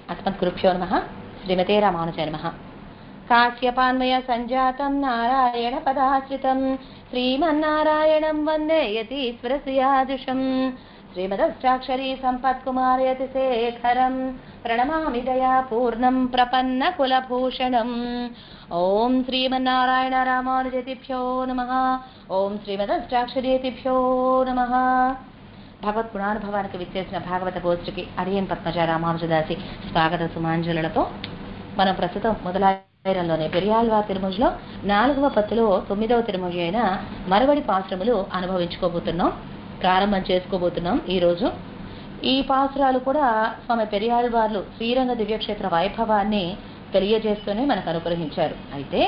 అస్మత్కృభ్యో నమ శ్రీమతే రామానుజ నమ కాశ్యపాన్మయ సంజాతం నారాయణ పదాశ్రితం శ్రీమన్నారాయణం వందే యతీశ్వరశ్రియాదుషం శ్రీమదష్టాక్షరీ సంపత్కుమారయతి శేఖరం ప్రణమామి దయా పూర్ణం ప్రపన్న కులభూషణం ఓం శ్రీమన్నారాయణ రామానుజతిభ్యో నమ ఓం శ్రీమదష్టాక్షరీతిభ్యో నమ భగవత్ గుణానుభవానికి విచ్చేసిన భాగవత గోష్ఠికి అడియన్ పద్మజ రామానుజదాసి స్వాగత సుమాంజలులతో మనం ప్రస్తుతం మొదలైరంలోనే పెరియాళ్వార్ తిరుమలలో నాలుగవ పత్తులో తొమ్మిదవ తిరుమల అయిన మరవడి పాశ్రములు అనుభవించుకోబోతున్నాం ప్రారంభం చేసుకోబోతున్నాం ఈరోజు ఈ పాసురాలు కూడా స్వామి పెరియాళ్వార్లు శ్రీరంగ దివ్యక్షేత్ర వైభవాన్ని తెలియజేస్తూనే మనకు అనుగ్రహించారు అయితే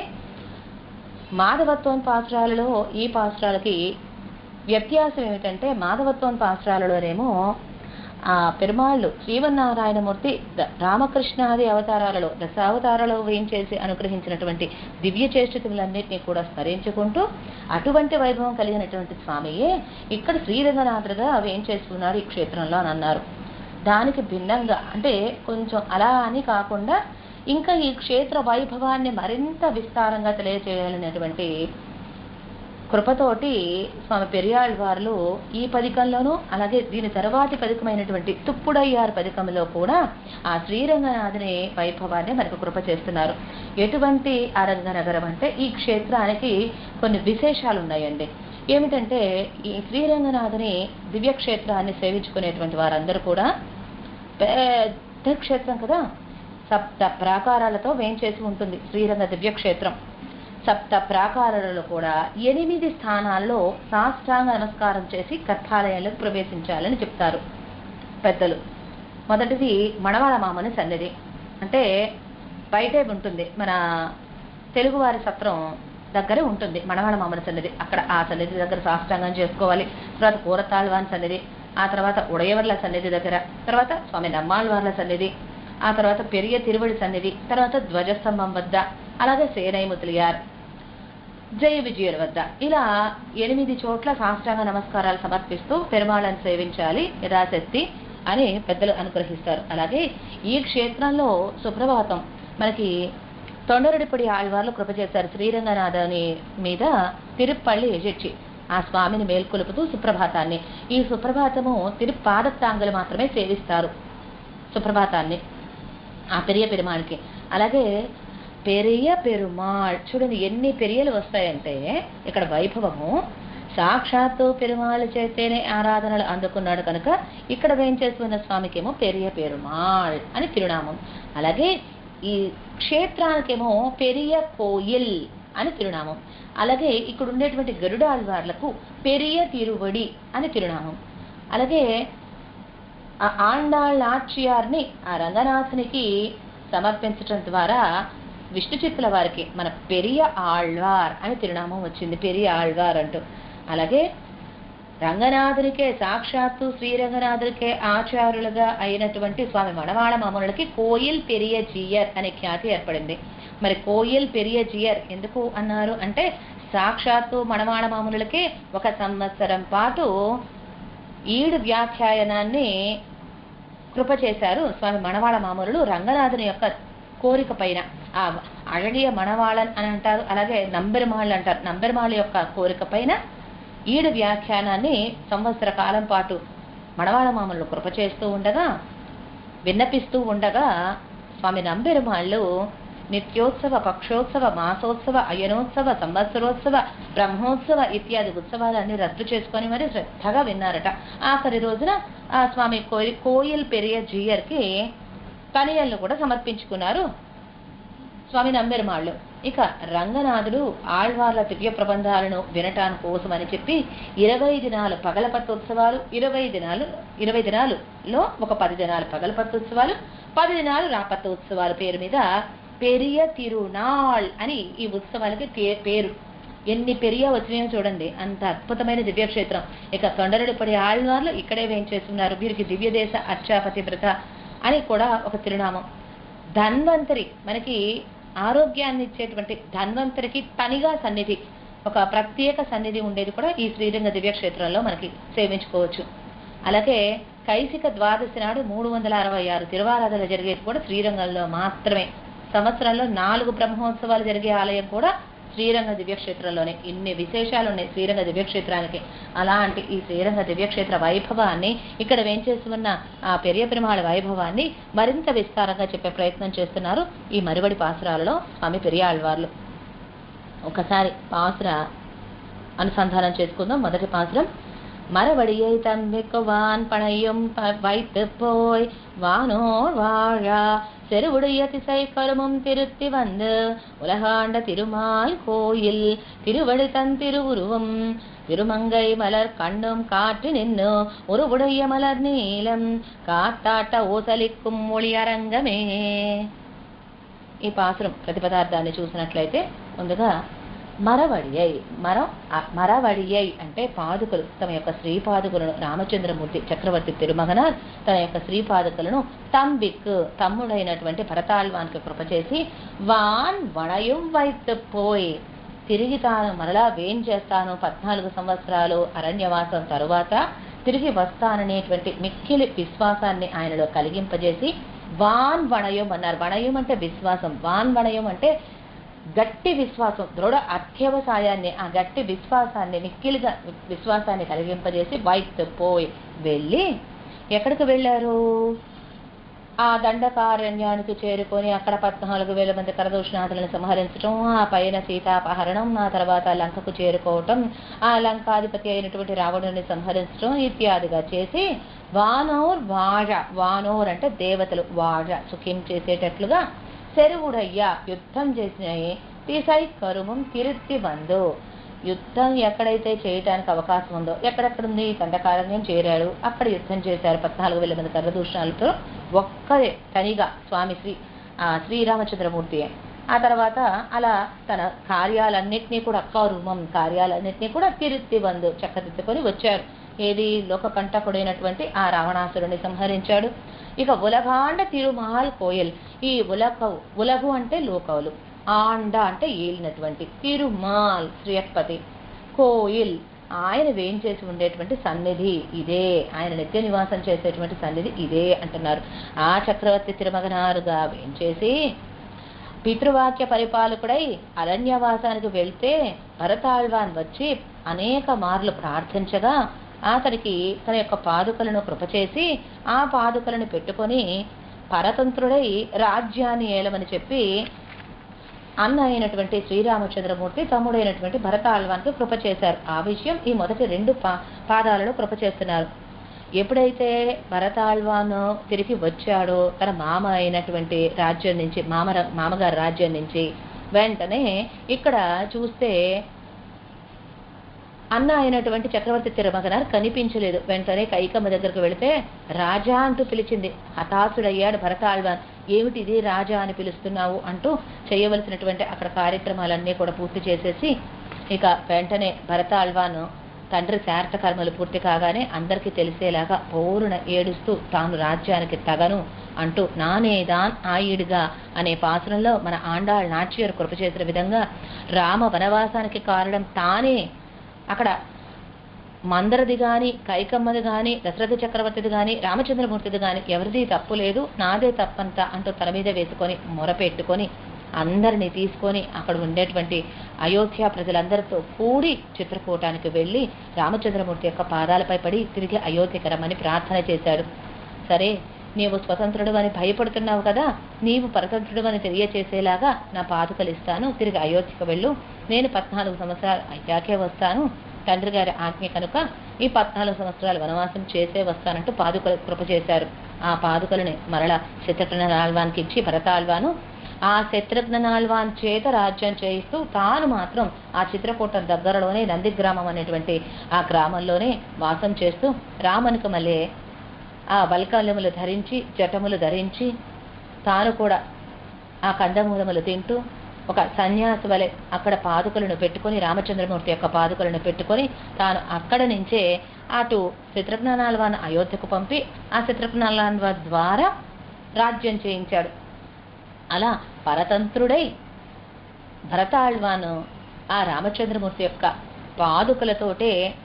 మాధవత్వం పాసురాలలో ఈ పాసురాలకి వ్యత్యాసం ఏమిటంటే మాధవత్వం పాసురాలలోనేమో ఆ పెరుమాళ్ళు శ్రీవన్నారాయణమూర్తి ద- రామకృష్ణాది అవతారాలలో దశావతారాలలో వేయించేసి అనుగ్రహించినటువంటి దివ్య చేష్టతులన్నింటినీ కూడా స్మరించుకుంటూ అటువంటి వైభవం కలిగినటువంటి స్వామియే ఇక్కడ శ్రీరంగనాథుడుగా వేయించేసుకున్నాడు ఈ క్షేత్రంలో అని అన్నారు దానికి భిన్నంగా అంటే కొంచెం అలా అని కాకుండా ఇంకా ఈ క్షేత్ర వైభవాన్ని మరింత విస్తారంగా తెలియజేయాలనేటువంటి కృపతోటి స్వామి పెరియాళ్వార్లు ఈ పదికంలోనూ అలాగే దీని తర్వాతి పదికమైనటువంటి తుప్పుడయ్యారు పదికంలో కూడా ఆ శ్రీరంగనాథుని వైభవాన్ని మనకు కృప చేస్తున్నారు ఎటువంటి అరంగనగరం అంటే ఈ క్షేత్రానికి కొన్ని విశేషాలు ఉన్నాయండి ఏమిటంటే ఈ శ్రీరంగనాథుని దివ్యక్షేత్రాన్ని సేవించుకునేటువంటి వారందరూ కూడా పెద్ద క్షేత్రం కదా సప్త ప్రాకారాలతో వేంచేసి ఉంటుంది శ్రీరంగ దివ్యక్షేత్రం సప్త ప్రాకారాలలో కూడా ఎనిమిది స్థానాల్లో సాష్టాంగ నమస్కారం చేసి గర్భాలయంలోకి ప్రవేశించాలని చెప్తారు పెద్దలు మొదటిది మణవాళ మామని సన్నిధి అంటే బయటే ఉంటుంది మన తెలుగువారి సత్రం దగ్గరే ఉంటుంది మణవాళ మామని సన్నిధి అక్కడ ఆ సన్నిధి దగ్గర సాష్టాంగం చేసుకోవాలి తర్వాత కూరతాళ్వాన్ సన్నిధి ఆ తర్వాత ఉడయవర్ల సన్నిధి దగ్గర తర్వాత స్వామి నమ్మాళ్వార్ల సన్నిధి ఆ తర్వాత పెరియ తిరువడి సన్నిధి తర్వాత ధ్వజస్తంభం వద్ద అలాగే సేనై ముతలియార్ జయ విజయుల వద్ద ఇలా ఎనిమిది చోట్ల సాష్టాంగ నమస్కారాలు సమర్పిస్తూ పెరుమాళను సేవించాలి యథాశక్తి అని పెద్దలు అనుగ్రహిస్తారు అలాగే ఈ క్షేత్రంలో సుప్రభాతం మనకి తొండరుడిపడి ఆళ్వార్లు కృప చేశారు శ్రీరంగనాథని మీద తిరుప్పళ్ళి ఎజెచ్చి ఆ స్వామిని మేల్కొలుపుతూ సుప్రభాతాన్ని ఈ సుప్రభాతము తిరుపాదత్తాంగులు మాత్రమే సేవిస్తారు సుప్రభాతాన్ని ఆ పెరియ పెరుమాళ్ళకి అలాగే పెరియ పెరుమాళ్ చూడండి ఎన్ని పెరియలు వస్తాయంటే ఇక్కడ వైభవము సాక్షాత్తు పెరుమాళ్ చేతేనే ఆరాధనలు అందుకున్నాడు కనుక ఇక్కడ వేయించేస్తున్న స్వామికేమో పెరియ పెరుమాళ్ అని తిరునామం అలాగే ఈ క్షేత్రానికేమో పెరియ కోయిల్ అని తిరునామం అలాగే ఇక్కడ ఉండేటువంటి గరుడాళ్వార్లకు పెరియ తిరువడి అని తిరునామం అలాగే ఆ ఆండాళ్ళ ఆచియార్ని ఆ రంగనాథునికి సమర్పించటం ద్వారా విష్ణు చిత్తుల వారికి మన పెరియ ఆళ్వార్ అని తిరునామం వచ్చింది పెరియ ఆళ్వార్ అంటూ అలాగే రంగనాథునికే సాక్షాత్తు శ్రీరంగనాథునికే ఆచార్యులుగా అయినటువంటి స్వామి మణవాళ మామూలులకి కోయిల్ పెరియ జియర్ అనే ఖ్యాతి ఏర్పడింది మరి కోయిల్ పెరియ జియర్ ఎందుకు అన్నారు అంటే సాక్షాత్తు మణవాళ మామూలులకే ఒక సంవత్సరం పాటు ఈడు వ్యాఖ్యాయనాన్ని కృప చేశారు స్వామి మణవాళ మామూలు రంగనాథుని యొక్క కోరిక పైన ఆ అழగియ మణవాళన్ అని అంటారు అలాగే నంబెరమాళ్ళు అంటారు నంబెరమాళ్ళ యొక్క కోరిక పైన ఈడు వ్యాఖ్యానాన్ని సంవత్సర కాలం పాటు మణవాళ మామూలు కృప చేస్తూ ఉండగా విన్నపిస్తూ ఉండగా స్వామి నంబెరుమాళ్ళు నిత్యోత్సవ పక్షోత్సవ మాసోత్సవ అయనోత్సవ సంవత్సరోత్సవ బ్రహ్మోత్సవ ఇత్యాది ఉత్సవాలన్నీ రద్దు చేసుకొని మరి శ్రద్ధగా విన్నారట ఆఖరి రోజున ఆ స్వామి కోయి కోయిల్ పెరియ జీయర్కి కనియల్ని కూడా సమర్పించుకున్నారు స్వామి నమ్మెరుమాళ్ళు ఇక రంగనాథుడు ఆళ్వార్ల దివ్య ప్రబంధాలను వినటాని కోసమని చెప్పి ఇరవై దినాలు పగలపత్తోత్సవాలు ఇరవై దినాలు ఇరవై దినాలులో ఒక పది దినాలు పగలపత్తోత్సవాలు పది దినాలు రాపత్తోత్సవాల పేరు మీద పెరియ తిరునాళ్ అని ఈ ఉత్సవాలకి తే- పేరు ఎన్ని పెరియ వచ్చినాయో చూడండి అంత అద్భుతమైన దివ్యక్షేత్రం ఇక తొండరుడిపడి ఆళ్వార్లు ఇక్కడే వేయించేస్తున్నారు వీరికి దివ్యదేశ అర్చాపతి వ్రత అని కూడా ఒక తిరునామం ధన్వంతరి మనకి ఆరోగ్యాన్ని ఇచ్చేటువంటి ధన్వంతరికి తనిగా సన్నిధి ఒక ప్రత్యేక సన్నిధి ఉండేది కూడా ఈ శ్రీరంగ దివ్యక్షేత్రంలో మనకి సేవించుకోవచ్చు అలాగే కైసిక ద్వాదశి నాడు మూడు వందల అరవై ఆరు తిరువారాధనలు జరిగేది కూడా శ్రీరంగంలో మాత్రమే సంవత్సరంలో నాలుగు బ్రహ్మోత్సవాలు జరిగే ఆలయం కూడా శ్రీరంగ దివ్యక్షేత్రంలోనే ఇన్ని విశేషాలు ఉన్నాయి శ్రీరంగ దివ్యక్షేత్రానికి అలాంటి ఈ శ్రీరంగ దివ్యక్షేత్ర వైభవాన్ని ఇక్కడ వేంచేసి ఉన్న ఆ పెరియ పెరుమాళ వైభవాన్ని మరింత విస్తారంగా చెప్పే ప్రయత్నం చేస్తున్నారు ఈ మరువడి పాసురాలలో స్వామి పెరియాళ్వార్లు ఒకసారి పాసుర అనుసంధానం చేసుకుందాం మొదటి పాసురం மரவடியை தன் வெக்குவான் பனையும் ப- வைத்துப் போய் வானோர் வாழா செருவுடைய திசை கருமும் திருத்தி வந்து உலகாண்ட திருமால் கோயில் திருவடி தன் திருவுருவம் திருமங்கை மலர் கண்ணும் காற்று நின்னு உருவுடைய மலர் நீலம் காத்தாட்ட ఓసలిక్కుం ఒళియరంగమే ఈ పాసురం ప్రతిపదార్థాన్ని చూసినట్లయితే ముందుగా మరవడియై మరం అ- మరవడియై అంటే పాదుకలు తమ యొక్క శ్రీ పాదుకలను రామచంద్రమూర్తి చక్రవర్తి తిరుమగనార్ తన యొక్క శ్రీ పాదుకలను తంబిక్ తమ్ముడైనటువంటి భరతాళ్వానికి కృప చేసి వాన్ వణయం వైత్ పోయి తిరిగి తాను మరలా వేం చేస్తాను పద్నాలుగు సంవత్సరాలు అరణ్యవాసం తరువాత తిరిగి వస్తాననేటువంటి మిక్కిలి విశ్వాసాన్ని ఆయనలో కలిగింపజేసి వాన్ వణయం అన్నారు వణయం అంటే విశ్వాసం వాన్ వణయం అంటే గట్టి విశ్వాసం దృఢ అత్యవసాయాన్ని ఆ గట్టి విశ్వాసాన్ని మిక్కిలిగా విశ్వాసాన్ని కలిగింపజేసి వైట్ పోయి వెళ్ళి ఎక్కడికి వెళ్ళారు ఆ దండకారణ్యానికి చేరుకొని అక్కడ పద్నాలుగు వేల మంది కరదూషణాదులను సంహరించడం ఆ పైన సీతాపహరణం ఆ తర్వాత లంకకు చేరుకోవటం ఆ లంకాధిపతి అయినటువంటి రావణుని సంహరించడం ఇత్యాదిగా చేసి వానోర్ వాజ వానోర్ అంటే దేవతలు వాజ సుఖం చేసేటట్లుగా సెరువుడయ్యా యుద్ధం చేసినాయి తీసై కరుమం తిరుత్తి బంధు యుద్ధం ఎక్కడైతే చేయటానికి అవకాశం ఉందో ఎక్కడెక్కడుంది దండకారణ్యం చేరాడు అక్కడ యుద్ధం చేశారు పద్నాలుగు వేల మంది కర్రదూషణాలతో ఒక్కరే తనిగా స్వామి శ్రీ ఆ, శ్రీరామచంద్రమూర్తి ఆ తర్వాత అలా తన కార్యాలన్నింటినీ కూడా కరుమం కార్యాలన్నింటినీ కూడా తిరుత్తి బంధు చక్కదిద్దుకొని వచ్చారు ఏది లోక కంటకుడైనటువంటి ఆ రావణాసురుని సంహరించాడు ఇక ఉలగాండ తిరుమాల్ కోయల్ ఈ ఉలక ఉలగు అంటే లోకవులు ఆండ అంటే ఏలినటువంటి తిరుమాల్ శ్రీయపతి కోయిల్ ఆయన వేయించేసి ఉండేటువంటి సన్నిధి ఇదే ఆయన నిత్య నివాసం చేసేటువంటి సన్నిధి ఇదే అంటున్నారు ఆ చక్రవర్తి తిరుమగనారుగా వేయించేసి పితృవాక్య పరిపాలకుడై అరణ్యవాసానికి వెళ్తే భరతాళ్వాన్ వచ్చి అనేక మార్లు ప్రార్థించగా అతనికి తన యొక్క పాదుకలను కృపచేసి ఆ పాదుకలను పెట్టుకొని పరతంత్రుడై రాజ్యాన్ని ఏలమని చెప్పి అన్న అయినటువంటి శ్రీరామచంద్రమూర్తి తమ్ముడైనటువంటి భరతాళ్వానికి కృప చేశారు ఆ విషయం ఈ మొదటి రెండు పా పాదాలలో కృప చేస్తున్నారు ఎప్పుడైతే భరతాళ్వాను తిరిగి వచ్చాడో తన మామ అయినటువంటి రాజ్యం నుంచి మామ మామగారి రాజ్యం నుంచి వెంటనే ఇక్కడ చూస్తే అన్న అయినటువంటి చక్రవర్తి తిరుమగనార్ కనిపించలేదు వెంటనే కైకమ్మ దగ్గరకు వెళితే రాజా అంటూ పిలిచింది హతాశుడయ్యాడు భరతాళ్వాన్ ఏమిటిది రాజా అని పిలుస్తున్నావు అంటూ చేయవలసినటువంటి అక్కడ కార్యక్రమాలన్నీ కూడా పూర్తి చేసేసి ఇక వెంటనే భరతాళ్వాను తండ్రి శారత కర్మలు పూర్తి కాగానే అందరికీ తెలిసేలాగా పౌరున ఏడుస్తూ తాను రాజ్యానికి తగను అంటూ నానేదాన్ ఆయుడిగా అనే పాసురంలో మన ఆండాళ్ నాట్యరు కృప చేసిన విధంగా రామ వనవాసానికి కారణం తానే అక్కడ మందరది గాని కైకమ్మది గాని దశరథ చక్రవర్తిది గాని రామచంద్రమూర్తిది గాని ఎవరిది తప్పు లేదు నాదే తప్పంత అంటూ తల మీద వేసుకొని మొరపెట్టుకొని అందరినీ తీసుకొని అక్కడ ఉండేటువంటి అయోధ్య ప్రజలందరితో కూడి చిత్రకూటానికి వెళ్ళి రామచంద్రమూర్తి యొక్క పాదాలపై పడి తిరిగి అయోధ్యకి రమ్మని ప్రార్థన చేశాడు సరే నీవు స్వతంత్రుడు అని భయపడుతున్నావు కదా నీవు పరతంత్రుడు అని తెలియచేసేలాగా నా పాదుకలు ఇస్తాను తిరిగి అయోధ్యకు వెళ్ళు నేను పద్నాలుగు సంవత్సరాలు అయ్యాకే వస్తాను తండ్రి గారి ఆజ్ఞ కనుక ఈ పద్నాలుగు సంవత్సరాలు వనవాసం చేసే వస్తానంటూ పాదుకలు కృప చేశారు ఆ పాదుకలని మరల శత్రుఘ్న నాల్వానికి ఇచ్చి భరతాల్వాను ఆ శత్రుఘ్న నాల్వాన్ చేత రాజ్యం చేయిస్తూ తాను మాత్రం ఆ చిత్రకూటం దగ్గరలోనే నందిగ్రామం అనేటువంటి ఆ గ్రామంలోనే వాసం చేస్తూ రామునికి మళ్ళీ ఆ వల్కలములు ధరించి జటములు ధరించి తాను కూడా ఆ కందమూలములు తింటూ ఒక సన్యాసి వలె అక్కడ పాదుకలను పెట్టుకొని రామచంద్రమూర్తి యొక్క పాదుకలను పెట్టుకొని తాను అక్కడ నుంచే అటు శత్రుఘ్నాల్వాన్ అయోధ్యకు పంపి ఆ శత్రుఘ్నాల్వాన్ ద్వారా రాజ్యం చేయించాడు అలా పరతంత్రుడై భరతాళ్వాను ఆ రామచంద్రమూర్తి యొక్క పాదుకలతోటే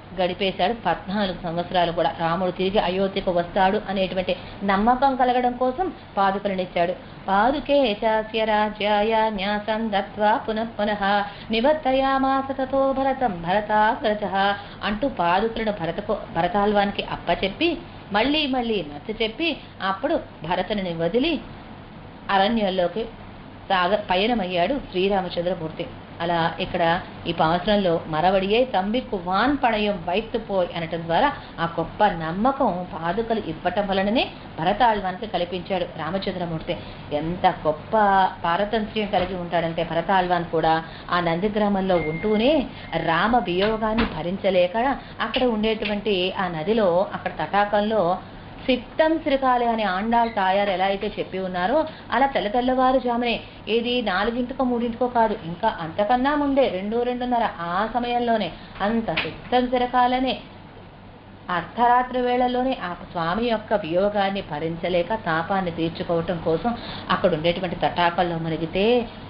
గడిపేశాడు పద్నాలుగు సంవత్సరాలు కూడా రాముడు తిరిగి అయోధ్యకు వస్తాడు అనేటువంటి నమ్మకం కలగడం కోసం పాదుకలనిచ్చాడు పాదుకే చాస్య రాజ్యాయ న్యాసం దత్వా పునః పునః నివర్తయామాస తతో భరతం భరతాగ్రజ అంటూ పాదుకలను భరతకు భరతాల్వానికి అప్పచెప్పి మళ్ళీ మళ్ళీ నచ్చ చెప్పి అప్పుడు భరతుని వదిలి అరణ్యంలోకి సాగ పయనమయ్యాడు శ్రీరామచంద్రమూర్తి అలా ఇక్కడ ఈ పావసరంలో మరవడియే తంబికు వాన్ పణయం వైత్తు పోయ్ అనటం ద్వారా ఆ గొప్ప నమ్మకం పాదుకలు ఇవ్వటం వలననే భరతాళ్వానికి కల్పించాడు రామచంద్రమూర్తి ఎంత గొప్ప పారతంత్ర్యం కలిగి ఉంటాడంటే భరతాళ్వాన్ కూడా ఆ నందిగ్రామంలో ఉంటూనే రామ వియోగాన్ని భరించలేక అక్కడ ఉండేటువంటి ఆ నదిలో అక్కడ తటాకంలో సిట్టం సిరకాలే అని ఆండాళ్ తాయారు ఎలా అయితే చెప్పి ఉన్నారో అలా తెల్ల తెల్లవారుజామునే ఏది నాలుగింటికో మూడింటికో కాదు ఇంకా అంతకన్నా ముందే రెండు రెండున్నర ఆ సమయంలోనే అంత సిట్టం సిరకాలనే అర్ధరాత్రి వేళల్లోనే ఆ స్వామి యొక్క వియోగాన్ని భరించలేక తాపాన్ని తీర్చుకోవటం కోసం అక్కడ ఉండేటువంటి తటాకల్లో మునిగితే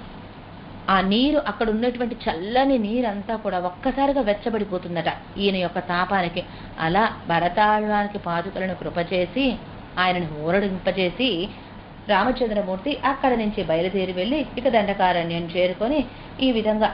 ఆ నీరు అక్కడ ఉన్నటువంటి చల్లని నీరంతా కూడా ఒక్కసారిగా వెచ్చబడిపోతుందట ఈయన యొక్క తాపానికి అలా భరతాళవానికి పాదుకలను కృపచేసి ఆయనను ఊరడింపజేసి రామచంద్రమూర్తి అక్కడ నుంచి బయలుదేరి వెళ్ళి ఇక దండకారణ్యం చేరుకొని ఈ విధంగా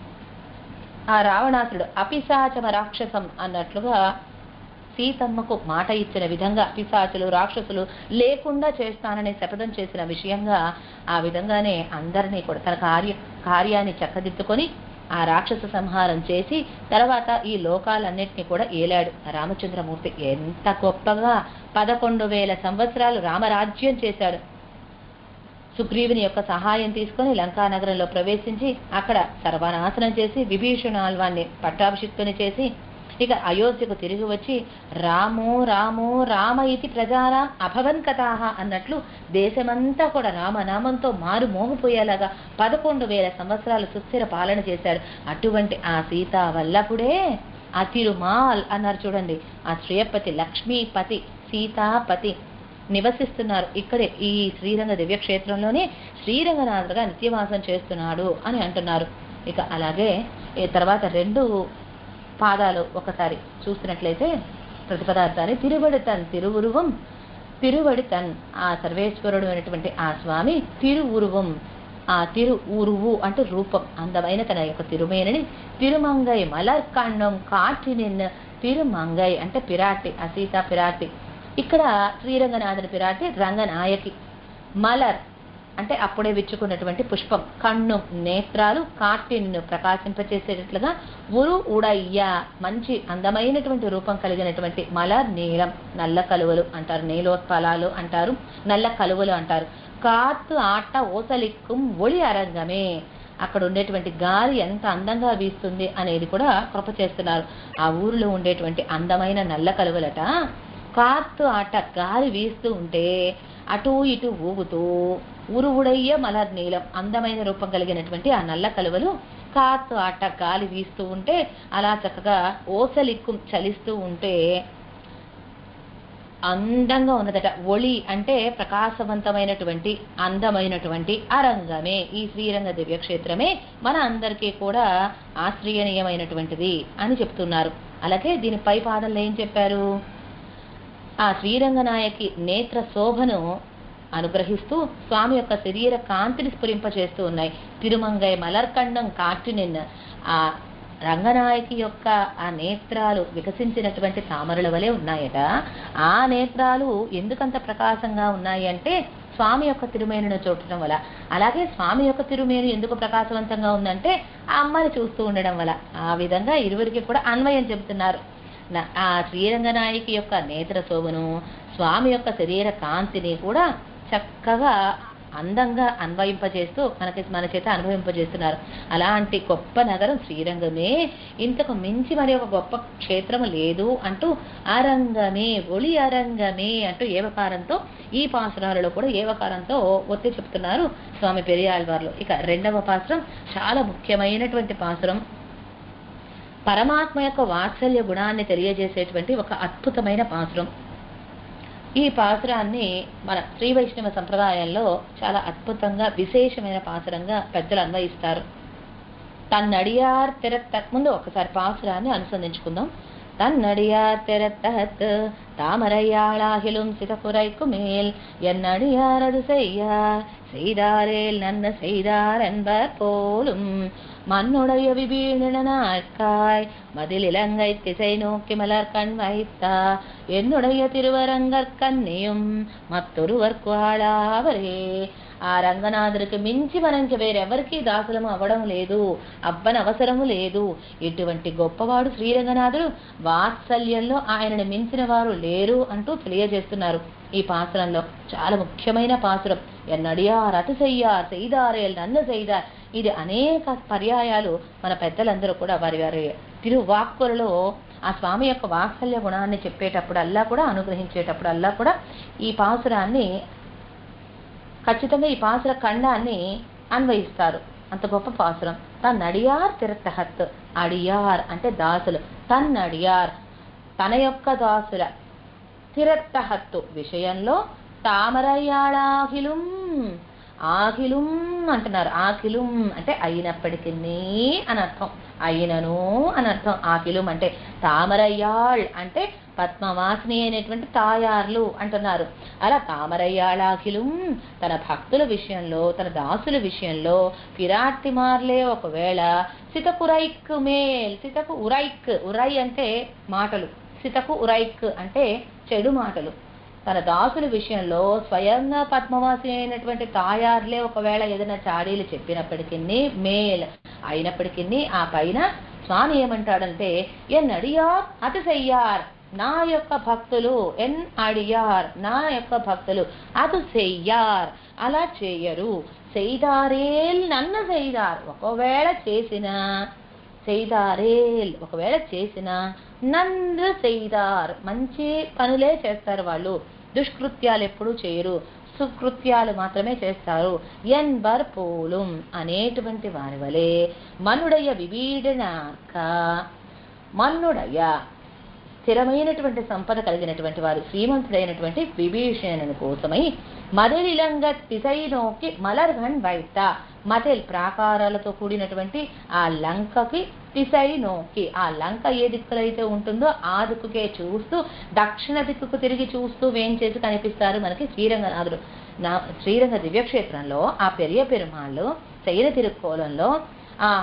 ఆ రావణాసురుడు అపిశాచమ రాక్షసం అన్నట్లుగా సీతమ్మకు మాట ఇచ్చిన విధంగా పిశాచులు రాక్షసులు లేకుండా చేస్తానని శపథం చేసిన విషయంగా ఆ విధంగానే అందరినీ కూడా తన కార్య కార్యాన్ని చక్కదిద్దుకొని ఆ రాక్షస సంహారం చేసి తర్వాత ఈ లోకాలన్నింటినీ కూడా ఏలాడు రామచంద్రమూర్తి ఎంత గొప్పగా పదకొండు వేల సంవత్సరాలు రామరాజ్యం చేశాడు సుగ్రీవుని యొక్క సహాయం తీసుకొని లంకా నగరంలో ప్రవేశించి అక్కడ సర్వనాశనం చేసి విభీషణాల్వాన్ని పట్టాభిషిక్తుని చేసి ఇక అయోధ్యకు తిరిగి వచ్చి రాము రాము రామ ఇది ప్రజారాం అభవన్ కథాహ అన్నట్లు దేశమంతా కూడా రామనామంతో మారు మోగిపోయేలాగా పదకొండు వేల సంవత్సరాలు సుస్థిర పాలన చేశాడు అటువంటి ఆ సీత వల్లపుడే ఆ తిరుమాల్ అన్నారు చూడండి ఆ శ్రేయపతి లక్ష్మీపతి సీతాపతి నివసిస్తున్నారు ఇక్కడే ఈ శ్రీరంగ దివ్యక్షేత్రంలోనే శ్రీరంగనాథుడుగా నిత్యవాసం చేస్తున్నాడు అని అంటున్నారు ఇక అలాగే ఈ తర్వాత రెండు పాదాలు ఒకసారి చూసినట్లయితే ప్రతిపదార్థాన్ని తిరువడితన్ తిరువురువం తిరువడితన్ ఆ సర్వేశ్వరుడు అనేటువంటి ఆ స్వామి తిరువురువం ఆ తిరు ఊరువు అంటే రూపం అందమైన తన యొక్క తిరుమేనని తిరుమంగై మలర్ కಣ್ಣం కాటినిన్ తిరుమంగై అంటే పిరాటి ఆ సీతా పిరాటి ఇక్కడ శ్రీరంగనాథుని పిరాటి రంగనాయకి మలర్ అంటే అప్పుడే విచ్చుకున్నటువంటి పుష్పం కన్ను నేత్రాలు కాటిన్ను ప్రకాశింపచేసేటట్లుగా ఉరు ఉడయ్య మంచి అందమైనటువంటి రూపం కలిగినటువంటి మలర్ నీలం నల్ల కలువలు అంటారు నీలోత్పలాలు అంటారు నల్ల కలువలు అంటారు కాత్తు ఆట ఓసలిక్కుం ఒళి అరంగమే అక్కడ ఉండేటువంటి గాలి ఎంత అందంగా వీస్తుంది అనేది కూడా కృప చేస్తున్నారు ఆ ఊరిలో ఉండేటువంటి అందమైన నల్ల కలువలట కాత్తు ఆట గాలి వీస్తూ ఉంటే అటు ఇటు ఊగుతూ ఉరువుడయ్య మలర్ నీలం అందమైన రూపం కలిగినటువంటి ఆ నల్ల కలువలు కాత్తు ఆట గాలి వీస్తూ ఉంటే అలా చక్కగా ఓసలిక్కు చలిస్తూ ఉంటే అందంగా ఉన్నదట ఒళి అంటే ప్రకాశవంతమైనటువంటి అందమైనటువంటి అరంగమే ఈ శ్రీరంగ దివ్యక్షేత్రమే మన అందరికీ కూడా ఆశ్రయనీయమైనటువంటిది అని చెప్తున్నారు అలాగే దీని పై పాదంలో ఏం చెప్పారు ఆ శ్రీరంగనాయకి నేత్ర శోభను అనుగ్రహిస్తూ స్వామి యొక్క శరీర కాంతిని స్ఫురింపచేస్తూ ఉన్నాయి తిరుమంగై మలర్కండం కాటినిన్ ఆ రంగనాయకి యొక్క ఆ నేత్రాలు వికసించినటువంటి తామరల వలె ఉన్నాయట ఆ నేత్రాలు ఎందుకంత ప్రకాశంగా ఉన్నాయి అంటే స్వామి యొక్క తిరుమేనును చూడటం వల్ల అలాగే స్వామి యొక్క తిరుమేను ఎందుకు ప్రకాశవంతంగా ఉందంటే ఆ అమ్మని చూస్తూ ఉండడం వల్ల ఆ విధంగా ఇరువురికి కూడా అన్వయం చెబుతున్నారు న- ఆ శ్రీరంగనాయకి యొక్క నేత్ర శోభను స్వామి యొక్క శరీర కాంతిని కూడా చక్కగా అందంగా అన్వయింపజేస్తూ మనకి మన చేత అనుభవింపజేస్తున్నారు అలాంటి గొప్ప నగరం శ్రీరంగమే ఇంతకు మించి మరి ఒక గొప్ప క్షేత్రము లేదు అంటూ అరంగమే ఒళి అరంగమే అంటూ ఏవకారంతో ఈ పాసురాలలో కూడా ఏవకారంతో ఒత్తి చెప్తున్నారు స్వామి పెరియాళ్వార్లు ఇక రెండవ పాసురం చాలా ముఖ్యమైనటువంటి పాసురం పరమాత్మ యొక్క వాత్సల్య గుణాన్ని తెలియజేసేటువంటి ఒక అద్భుతమైన పాసురం ఈ పాసురాన్ని మన శ్రీ వైష్ణవ సంప్రదాయంలో చాలా అద్భుతంగా విశేషమైన పాసురంగా పెద్దలు అన్వయిస్తారు తన్నడియార్ తిరత్త ముందు ఒకసారి పాసురాన్ని అనుసంధించుకుందాం தன்னடியார் திறத்தகத்து தாமரையாளாகிலும் சிதப்புரைக்கு மேல் என்னடியாரது செய்யார் செய்தாரேல் நன்ன செய்தார் என்பர் போலும் மண்ணுடைய விபீடனாய்க்காய் மதில் இலங்கை திசை நோக்கி மலர் கண் வைத்தா என்னுடைய திருவரங்கற் கன்னியும் మత్తొరువర్కు ఆడావరే ఆ రంగనాథుడికి మించి మనకి వేరెవరికి దాసులము అవ్వడం లేదు అవ్వని అవసరము లేదు ఇటువంటి గొప్పవాడు శ్రీరంగనాథుడు వాత్సల్యంలో ఆయనను మించిన వారు లేరు అంటూ తెలియజేస్తున్నారు ఈ పాసురంలో చాలా ముఖ్యమైన పాసురం ఎన్నడియార్ అతి చెయ్యార్ செய்தாరేల్ నన్ను செய்தார் ఇది అనేక పర్యాయాలు మన పెద్దలందరూ కూడా వారి వారి తిరువాక్కులలో ఆ స్వామి యొక్క వాత్సల్య గుణాన్ని చెప్పేటప్పుడల్లా కూడా అనుగ్రహించేటప్పుడల్లా కూడా ఈ పాసురాన్ని ఖచ్చితంగా ఈ పాసుర ఖండాన్ని అన్వయిస్తారు అంత గొప్ప పాసురం తన్నడియార్ తిరతహత్ అడియార్ అంటే దాసులు తన్నడియార్ తన యొక్క దాసుల తిరత్తహత్తు విషయంలో తామరయ్యాళాహిలుం ఆకిలుం అంటున్నారు ఆకిలుం అంటే అయినప్పటికీ అని అర్థం అయినను అని అర్థం ఆకిలుం అంటే తామరయ్యాళ్ అంటే పద్మవాసిని అయినటువంటి తాయార్లు అంటున్నారు అలా తామరయ్యాళాకిలుం తన భక్తుల విషయంలో తన దాసుల విషయంలో పిరాట్టిమార్లే ఒకవేళ సితకురైక్ మేల్ సితకు ఉరైక్ ఉరై అంటే మాటలు సితకు ఉరైక్ అంటే చెడు మాటలు తన దాసుల విషయంలో స్వయంగా పద్మవాసి అయినటువంటి తాయార్లే ఒకవేళ ఏదైనా చాడీలు చెప్పినప్పటికీ మేల్ అయినప్పటికీ ఆ పైన స్వామి ఏమంటాడంటే ఎన్ అడియార్ అతి చెయ్యార్ నా యొక్క భక్తులు ఎన్ అడియార్ నా యొక్క భక్తులు అది చెయ్యార్ అలా చేయరు செய்தாரேல் నన్ను செய்தார் ఒకవేళ చేసిన செய்தாరేల్ ఒకవేళ చేసిన నన్ను செய்தார் మంచి పనులే చేస్తారు వాళ్ళు దుష్కృత్యాలు ఎప్పుడూ చేయరు సుకృత్యాలు మాత్రమే చేస్తారు ఎన్బర్ పోలుం అనేటువంటి వారి వలె మనుడయ వివీడనాక మన్నుడయ స్థిరమైనటువంటి సంపద కలిగినటువంటి వారు శ్రీమంతుడైనటువంటి విభీషణుని కోసమై మదిలిలంగ తిసై నోకి మలర్గన్ వైత మదిల్ ప్రాకారాలతో కూడినటువంటి ఆ లంకకి తిసై నోకి ఆ లంక ఏ దిక్కులో అయితే ఉంటుందో ఆ దిక్కుకే చూస్తూ దక్షిణ దిక్కుకు తిరిగి చూస్తూ వేంచేసి కనిపిస్తారు మనకి శ్రీరంగనాథుడు నా శ్రీరంగ దివ్యక్షేత్రంలో ఆ పెరియ పెరుమాళ్ళు శైల తిరుక్కోలంలో ఆ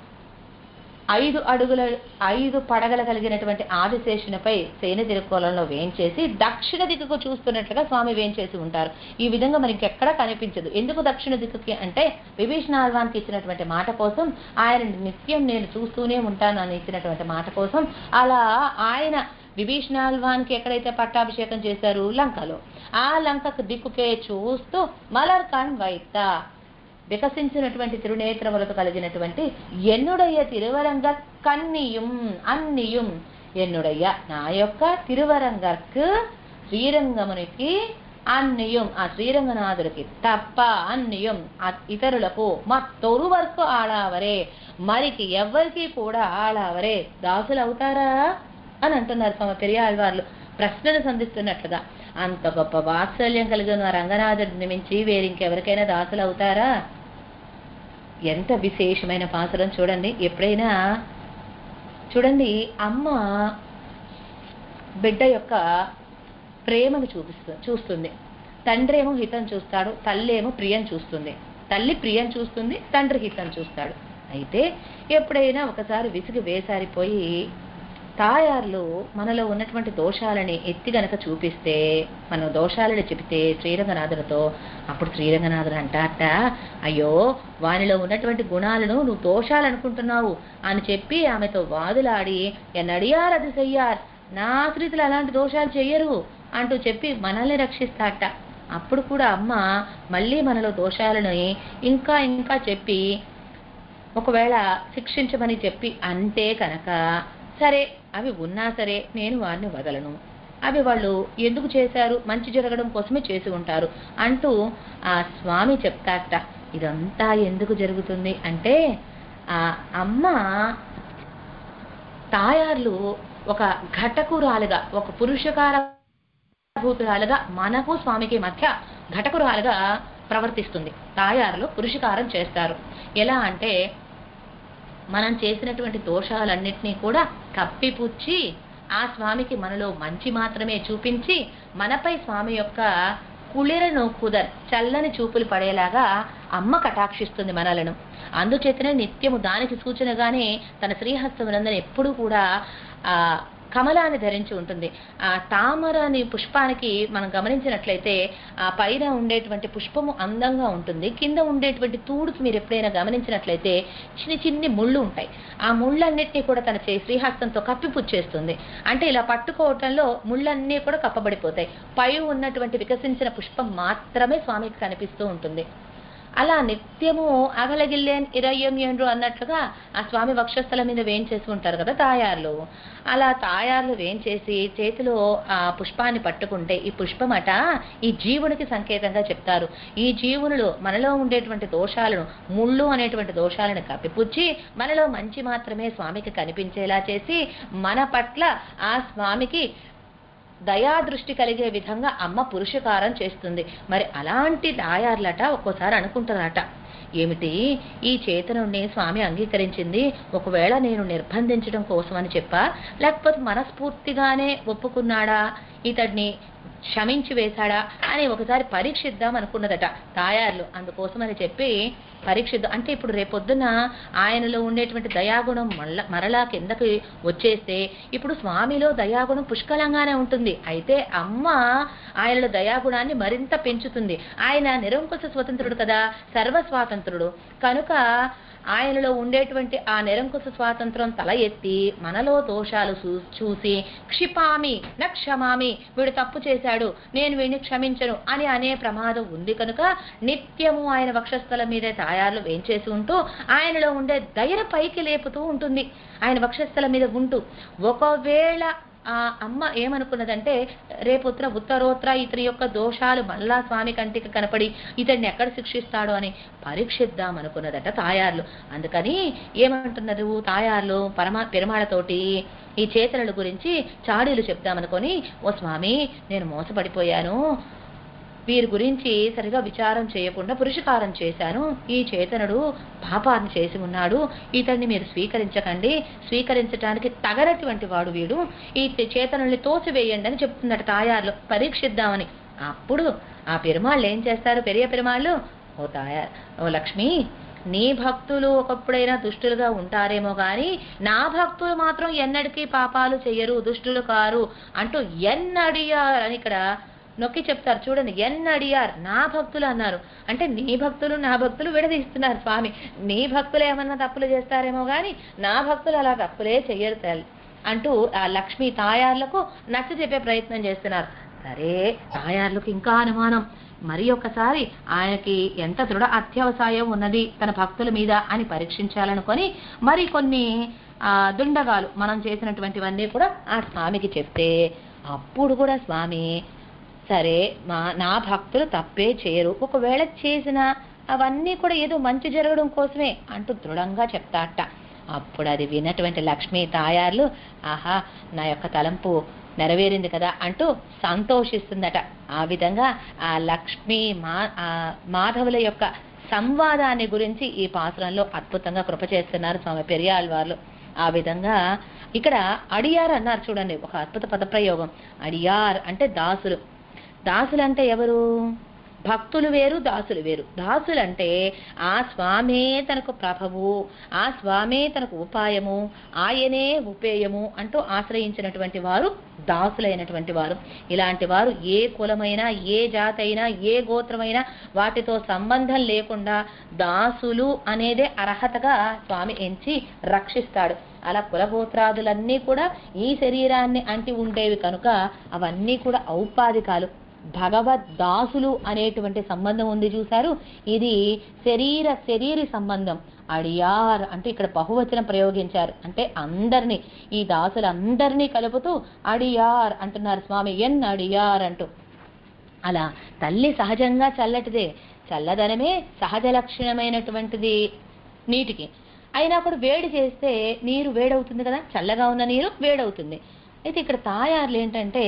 ఐదు అడుగుల ఐదు పడగల కలిగినటువంటి ఆదిశేషునిపై సేన తిరుక్కోలంలో వేంచేసి దక్షిణ దిక్కుకు చూస్తున్నట్లుగా స్వామి వేంచేసి ఉంటారు ఈ విధంగా మనకి ఎక్కడా కనిపించదు ఎందుకు దక్షిణ దిక్కుకి అంటే విభీషణాల్వానికి ఇచ్చినటువంటి మాట కోసం ఆయన నిత్యం నేను చూస్తూనే ఉంటాను అని ఇచ్చినటువంటి మాట కోసం అలా ఆయన విభీషణాల్వానికి ఎక్కడైతే పట్టాభిషేకం చేశారు లంకలో ఆ లంకకు దిక్కుకే చూస్తూ మలర్కాన్ వైత వికసించినటువంటి తిరునేత్రములతో కలిగినటువంటి ఎన్నుడయ్య తిరువరంగ కన్నియుం అన్నియుం ఎన్నుడయ్య నా యొక్క తిరువరంగకు శ్రీరంగమునికి అన్నియుం ఆ శ్రీరంగనాథుడికి తప్ప అన్నియుం ఆ- ఇతరులకు మత్తొరువర్కు ఆడావరే మరికి ఎవ్వరికి కూడా ఆడావరే దాసులు అవుతారా అని అంటున్నారు స్వామి పెరియాళ్వార్లు ప్రశ్నలు సంధిస్తున్నట్లుగా అంత గొప్ప వాత్సల్యం కలిగిన రంగనాథుడిని మించి వేరింకెవరికైనా దాసులు అవుతారా ఎంత విశేషమైన పాసురం చూడండి ఎప్పుడైనా చూడండి అమ్మ బిడ్డ యొక్క ప్రేమను చూపిస్తు చూస్తుంది తండ్రి ఏమో హితం చూస్తాడు తల్లి ఏమో ప్రియం చూస్తుంది తల్లి ప్రియం చూస్తుంది తండ్రి హితం చూస్తాడు అయితే ఎప్పుడైనా ఒకసారి విసిగి వేసారిపోయి తాయార్లు మనలో ఉన్నటువంటి దోషాలని ఎత్తి గనక చూపిస్తే మనం దోషాలని చెబితే శ్రీరంగనాథులతో అప్పుడు శ్రీరంగనాథుడు అంటాట అయ్యో వానిలో ఉన్నటువంటి గుణాలను నువ్వు దోషాలు అనుకుంటున్నావు అని చెప్పి ఆమెతో వాదులాడి ఎన్నడియార్ అది చెయ్యార్ నా ఆశ్రితులు అలాంటి దోషాలు చెయ్యరు అంటూ చెప్పి మనల్ని రక్షిస్తాట అప్పుడు కూడా అమ్మ మళ్ళీ మనలో దోషాలని ఇంకా ఇంకా చెప్పి ఒకవేళ శిక్షించమని చెప్పి అంటే కనుక సరే అవి ఉన్నా సరే నేను వారిని వదలను అవి వాళ్ళు ఎందుకు చేశారు మంచి జరగడం కోసమే చేసి ఉంటారు అంటూ ఆ స్వామి చెప్తారట ఇదంతా ఎందుకు జరుగుతుంది అంటే ఆ అమ్మ తాయార్లు ఒక ఘటకురాలుగా ఒక పురుషకార భూతురాలుగా మనకు స్వామికి మధ్య ఘటకురాలుగా ప్రవర్తిస్తుంది తాయారులు పురుషకారం చేస్తారు ఎలా అంటే మనం చేసినటువంటి దోషాలన్నింటినీ కూడా కప్పిపుచ్చి ఆ స్వామికి మనలో మంచి మాత్రమే చూపించి మనపై స్వామి యొక్క కుళిరను కుదర్ చల్లని చూపులు పడేలాగా అమ్మ కటాక్షిస్తుంది మనలను అందుచేతనే నిత్యము దానికి సూచనగానే తన శ్రీహస్తమునందని ఎప్పుడూ కూడా ఆ కమలాన్ని ధరించి ఉంటుంది ఆ తామర అనే పుష్పానికి మనం గమనించినట్లయితే ఆ పైన ఉండేటువంటి పుష్పము అందంగా ఉంటుంది కింద ఉండేటువంటి తూడుకి మీరు ఎప్పుడైనా గమనించినట్లయితే చిన్ని చిన్ని ముళ్ళు ఉంటాయి ఆ ముళ్ళన్నిటినీ కూడా తన చే శ్రీహస్తంతో కప్పిపుచ్చేస్తుంది అంటే ఇలా పట్టుకోవటంలో ముళ్ళన్నీ కూడా కప్పబడిపోతాయి పై ఉన్నటువంటి వికసించిన పుష్పం మాత్రమే స్వామికి కనిపిస్తూ ఉంటుంది అలా నిత్యము అగలగిల్లేన్ ఇరయ్యం ఏండ్రు అన్నట్లుగా ఆ స్వామి వక్షస్థల మీద వేయించేసి ఉంటారు కదా తాయార్లు అలా తాయార్లు వేయించేసి చేతిలో ఆ పుష్పాన్ని పట్టుకుంటే ఈ పుష్పమట ఈ జీవునికి సంకేతంగా చెప్తారు ఈ జీవునిలో మనలో ఉండేటువంటి దోషాలను ముళ్ళు అనేటువంటి దోషాలను కప్పిపుచ్చి మనలో మంచి మాత్రమే స్వామికి కనిపించేలా చేసి మన పట్ల ఆ స్వామికి దయాదృష్టి కలిగే విధంగా అమ్మ పురుషకారం చేస్తుంది మరి అలాంటి దాయార్లట ఒక్కోసారి అనుకుంటారట ఏమిటి ఈ చేతనుడిని స్వామి అంగీకరించింది ఒకవేళ నేను నిర్బంధించడం కోసం అని చెప్పా లేకపోతే మనస్ఫూర్తిగానే ఒప్పుకున్నాడా ఇతడిని క్షమించి వేశాడా అని ఒకసారి పరీక్షిద్దాం అనుకున్నదట తాయార్లు అందుకోసమని చెప్పి పరీక్షిద్దాం అంటే ఇప్పుడు రేపొద్దున ఆయనలో ఉండేటువంటి దయాగుణం మళ్ళా మరలా కిందకి వచ్చేస్తే ఇప్పుడు స్వామిలో దయాగుణం పుష్కలంగానే ఉంటుంది అయితే అమ్మ ఆయనలో దయాగుణాన్ని మరింత పెంచుతుంది ఆయన నిరంకుశ స్వతంత్రుడు కదా సర్వ స్వాతంత్రుడు కనుక ఆయనలో ఉండేటువంటి ఆ నిరంకుశ స్వాతంత్రం తల ఎత్తి మనలో దోషాలు చూ- చూసి క్షిపామి న క్షమామి వీడు తప్పు చేశాడు నేను వీడిని క్షమించను అని అనే ప్రమాదం ఉంది కనుక నిత్యము ఆయన వక్షస్థలం మీదే తాయార్లు వేంచేసి ఉంటూ ఆయనలో ఉండే దయన పైకి లేపుతూ ఉంటుంది ఆయన వక్షస్థలం మీద ఉంటూ ఒకవేళ ఆ అమ్మ ఏమనుకున్నదంటే రేపుత్ర ఉత్తరోత్ర ఇతని యొక్క దోషాలు మళ్ళా స్వామి కంటికి కనపడి ఇతన్ని ఎక్కడ శిక్షిస్తాడో అని పరీక్షిద్దాం అనుకున్నదట తాయార్లు అందుకని ఏమంటున్నారు తాయార్లు పరమా పెరుమాళతోటి ఈ చేతనల గురించి చాడీలు చెప్దామనుకొని ఓ స్వామి నేను మోసపడిపోయాను వీరి గురించి సరిగా విచారం చేయకుండా పురుషకారం చేశాను ఈ చేతనుడు పాపాన్ని చేసి ఉన్నాడు ఇతన్ని మీరు స్వీకరించకండి స్వీకరించడానికి తగనటువంటి వాడు వీడు ఈ చేతనుల్ని తోసివేయండి అని చెప్తుందట తాయార్లు పరీక్షిద్దామని అప్పుడు ఆ పెరుమాళ్ళు ఏం చేస్తారు పెరియ పెరుమాళ్ళు ఓ తాయార్ ఓ లక్ష్మి నీ భక్తులు ఒకప్పుడైనా దుష్టులుగా ఉంటారేమో కానీ నా భక్తులు మాత్రం ఎన్నటికీ పాపాలు చెయ్యరు దుష్టులు కారు అంటూ ఎన్నడియార్ అని ఇక్కడ నొక్కి చెప్తారు చూడండి ఎన్నడియార్ నా భక్తులు అన్నారు అంటే నీ భక్తులు నా భక్తులు విడదీస్తున్నారు స్వామి నీ భక్తులు ఏమన్నా తప్పులు చేస్తారేమో కానీ నా భక్తులు అలా తప్పులే చెయ్యరు తల్లి అంటూ ఆ లక్ష్మీ తాయార్లకు నచ్చ చెప్పే ప్రయత్నం చేస్తున్నారు సరే తాయార్లకు ఇంకా అనుమానం మరి ఒకసారి ఆయనకి ఎంత దృఢ అత్యవసాయం ఉన్నది తన భక్తుల మీద అని పరీక్షించాలనుకొని మరి కొన్ని ఆ, దుండగాలు మనం చేసినటువంటివన్నీ కూడా ఆ స్వామికి చెప్తే అప్పుడు కూడా స్వామి సరే మా నా భక్తులు తప్పే చేయరు ఒకవేళ చేసిన అవన్నీ కూడా ఏదో మంచి జరగడం కోసమే అంటూ దృఢంగా చెప్తాట అప్పుడు అది విన్నటువంటి లక్ష్మీ తాయార్లు ఆహా నా యొక్క తలంపు నెరవేరింది కదా అంటూ సంతోషిస్తుందట ఆ విధంగా ఆ లక్ష్మీ మా ఆ మాధవుల యొక్క సంవాదాన్ని గురించి ఈ పాసురంలో అద్భుతంగా కృప చేస్తున్నారు స్వామి పెరియాళ్ వాళ్ళు ఆ విధంగా ఇక్కడ అడియార్ అన్నారు చూడండి ఒక అద్భుత పదప్రయోగం అడియార్ అంటే దాసులు దాసులు అంటే ఎవరు భక్తులు వేరు దాసులు వేరు దాసులు అంటే ఆ స్వామే తనకు ప్రభవు ఆ స్వామే తనకు ఉపాయము ఆయనే ఉపేయము అంటూ ఆశ్రయించినటువంటి వారు దాసులైనటువంటి వారు ఇలాంటి వారు ఏ కులమైనా ఏ జాతి అయినా ఏ గోత్రమైనా వాటితో సంబంధం లేకుండా దాసులు అనేదే అర్హతగా స్వామి ఎంచి రక్షిస్తాడు అలా కులగోత్రాదులన్నీ కూడా ఈ శరీరాన్ని అంటి ఉండేవి కనుక అవన్నీ కూడా ఔపాధికాలు భగవద్ దాసులు అనేటువంటి సంబంధం ఉంది చూశారు ఇది శరీర శరీరి సంబంధం అడియార్ అంటే ఇక్కడ బహువచనం ప్రయోగించారు అంటే అందరినీ ఈ దాసులందరినీ కలుపుతూ అడియార్ అంటున్నారు స్వామి ఎన్ అడియార్ అంటూ అలా తల్లి సహజంగా చల్లటిదే చల్లదనమే సహజ లక్షణమైనటువంటిది నీటికి అయినా కూడా వేడి చేస్తే నీరు వేడవుతుంది కదా చల్లగా ఉన్న నీరు వేడవుతుంది అయితే ఇక్కడ తాయార్లు ఏంటంటే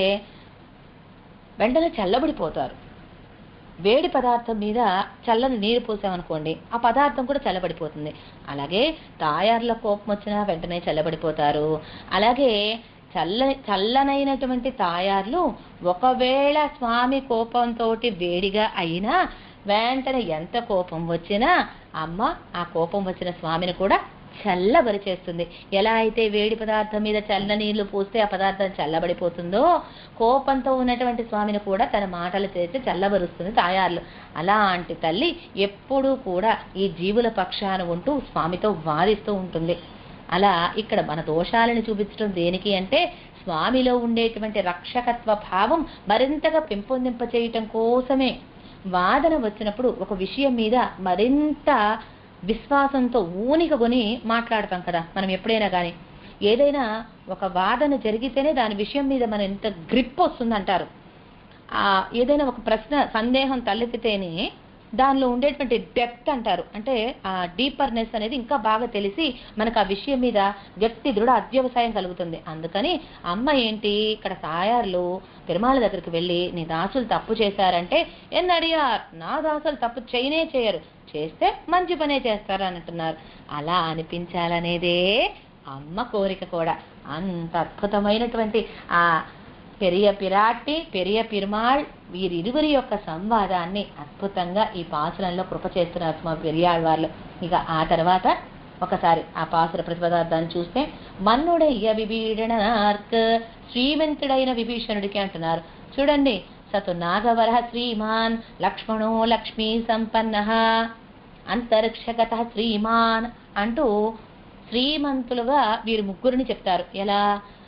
వెంటనే చల్లబడిపోతారు వేడి పదార్థం మీద చల్లని నీరు పోసామనుకోండి ఆ పదార్థం కూడా చల్లబడిపోతుంది అలాగే తాయార్ల కోపం వచ్చినా వెంటనే చల్లబడిపోతారు అలాగే చల్లని చల్లనైనటువంటి తాయార్లు ఒకవేళ స్వామి కోపంతో వేడిగా అయినా వెంటనే ఎంత కోపం వచ్చినా అమ్మ ఆ కోపం వచ్చిన స్వామిని కూడా చల్లబరి చేస్తుంది ఎలా అయితే వేడి పదార్థం మీద చల్ల నీళ్లు పోస్తే ఆ పదార్థం చల్లబడిపోతుందో కోపంతో ఉన్నటువంటి స్వామిని కూడా తన మాటలు చేసి చల్లబరుస్తుంది తాయార్లు అలాంటి తల్లి ఎప్పుడూ కూడా ఈ జీవుల పక్షాన ఉంటూ స్వామితో వాదిస్తూ ఉంటుంది అలా ఇక్కడ మన దోషాలను చూపించడం దేనికి అంటే స్వామిలో ఉండేటువంటి రక్షకత్వ భావం మరింతగా పెంపొందింప చేయటం కోసమే వాదన వచ్చినప్పుడు ఒక విషయం మీద మరింత విశ్వాసంతో ఊనికగొని మాట్లాడతాం కదా మనం ఎప్పుడైనా కానీ ఏదైనా ఒక వాదన జరిగితేనే దాని విషయం మీద మన ఎంత గ్రిప్ వస్తుందంటారు ఆ ఏదైనా ఒక ప్రశ్న సందేహం తలెత్తితేనే దానిలో ఉండేటువంటి డెప్త్ అంటారు అంటే ఆ డీపర్నెస్ అనేది ఇంకా బాగా తెలిసి మనకు ఆ విషయం మీద వ్యక్తి దృఢ అధ్యవసాయం కలుగుతుంది అందుకని అమ్మ ఏంటి ఇక్కడ తాయార్లు పెరుమాళ దగ్గరికి వెళ్ళి నీ దాసులు తప్పు చేశారంటే ఎన్నడియార్ నా దాసులు తప్పు చేయనే చేయరు చేస్తే మంచి పనే చేస్తారు అని అంటున్నారు అలా అనిపించాలనేదే అమ్మ కోరిక కూడా అంత అద్భుతమైనటువంటి ఆ పెరియ పిరాట్టి పెరియ పిరుమాళ్ వీరిరువురి యొక్క సంవాదాన్ని అద్భుతంగా ఈ పాసురంలో కృప చేస్తున్నారు మా పెరియాళ్ వాళ్ళు ఇక ఆ తర్వాత ఒకసారి ఆ పాసుర ప్రతిపదార్థాన్ని చూస్తే మన్నుడయ్య విభీషణార్క్ శ్రీమంతుడైన విభీషణుడికి అంటున్నారు చూడండి సతు నాగవర శ్రీమాన్ లక్ష్మణో లక్ష్మీ సంపన్న అంతరిక్షగత శ్రీమాన్ అంటూ శ్రీమంతులుగా వీరు ముగ్గురిని చెప్తారు ఎలా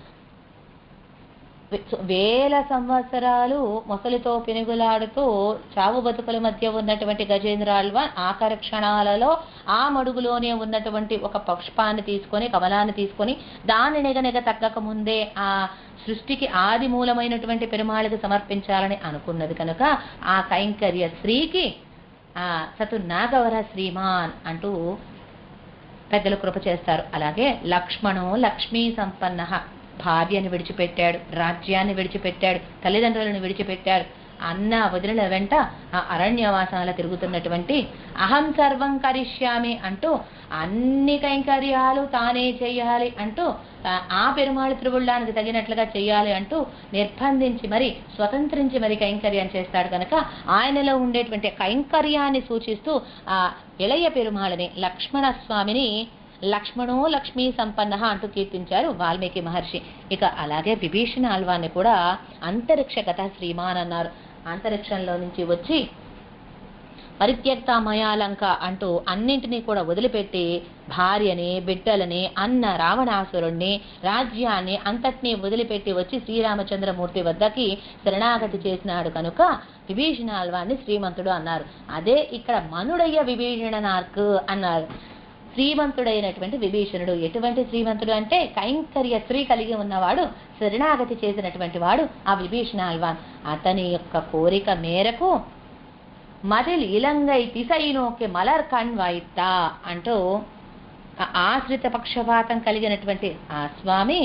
వేల సంవత్సరాలు మొసలితో పెనుగులాడుతూ చావు బతుకుల మధ్య ఉన్నటువంటి గజేంద్రాల్వ ఆఖరి క్షణాలలో ఆ మడుగులోనే ఉన్నటువంటి ఒక పుష్పాన్ని తీసుకొని కమలాన్ని తీసుకొని దాని నెగనెగ తగ్గక ముందే ఆ సృష్టికి ఆది మూలమైనటువంటి పెరుమాళికి సమర్పించాలని అనుకున్నది కనుక ఆ కైంకర్య స్త్రీకి ఆ సతు నాగవర శ్రీమాన్ అంటూ పెద్దలు కృప చేస్తారు అలాగే లక్ష్మణో లక్ష్మీ సంపన్న భార్యని విడిచిపెట్టాడు రాజ్యాన్ని విడిచిపెట్టాడు తల్లిదండ్రులను విడిచిపెట్టాడు అన్న వదిలిన వెంట ఆ అరణ్యవాసాల తిరుగుతున్నటువంటి అహం సర్వం కరిష్యామి అంటూ అన్ని కైంకర్యాలు తానే చేయాలి అంటూ ఆ- ఆ పెరుమాళ్ తిరువుళ్ళానికి తగినట్లుగా చేయాలి అంటూ నిర్బంధించి మరి స్వతంత్రించి మరి కైంకర్యం చేస్తాడు కనుక ఆయనలో ఉండేటువంటి కైంకర్యాన్ని సూచిస్తూ ఆ ఇళయ పెరుమాళని లక్ష్మణ స్వామిని లక్ష్మణో లక్ష్మీ సంపన్న అంటూ కీర్తించారు వాల్మీకి మహర్షి ఇక అలాగే విభీషణ ఆల్వాన్ని కూడా అంతరిక్షగత శ్రీమాన్ అన్నారు అంతరిక్షంలో నుంచి వచ్చి పరిత్యక్త మయాలంక అంటూ అన్నింటినీ కూడా వదిలిపెట్టి భార్యని బిడ్డలని అన్న రావణాసురుణ్ణి రాజ్యాన్ని అంతటినీ వదిలిపెట్టి వచ్చి శ్రీరామచంద్రమూర్తి వద్దకి శరణాగతి చేసినాడు కనుక విభీషణాల్వాన్ని శ్రీమంతుడు అన్నారు అదే ఇక్కడ మనుడయ్య విభీషణనార్క్ అన్నారు శ్రీమంతుడైనటువంటి విభీషణుడు ఎటువంటి శ్రీమంతుడు అంటే కైంకర్య స్త్రీ కలిగి ఉన్నవాడు శరణాగతి చేసినటువంటి వాడు ఆ విభీషణాల్వాన్ అతని యొక్క కోరిక మేరకు మదిల్ ఇలంగై తిసైనోకే మలర్ కణ్ వైట్టా అంటూ ఆ ఆశ్రిత పక్షపాతం కలిగినటువంటి ఆ స్వామి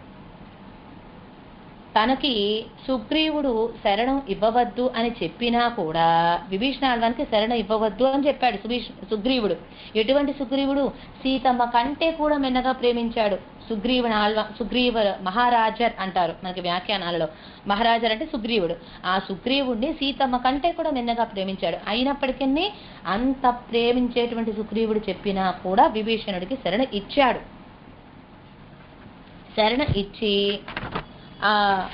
తనకి సుగ్రీవుడు శరణం ఇవ్వవద్దు అని చెప్పినా కూడా విభీషణాల్వానికి శరణం ఇవ్వవద్దు అని చెప్పాడు సుభీష్ సుగ్రీవుడు ఎటువంటి సుగ్రీవుడు సీతమ్మ కంటే కూడా మెన్నగా ప్రేమించాడు సుగ్రీవుని ఆల్వా సుగ్రీవ మహారాజర్ అంటారు మనకి వ్యాఖ్యానాలలో మహారాజర్ అంటే సుగ్రీవుడు ఆ సుగ్రీవుడిని సీతమ్మ కంటే కూడా మెన్నగా ప్రేమించాడు అయినప్పటికీ అంత ప్రేమించేటువంటి సుగ్రీవుడు చెప్పినా కూడా విభీషణుడికి శరణ ఇచ్చాడు శరణ ఇచ్చి ఆ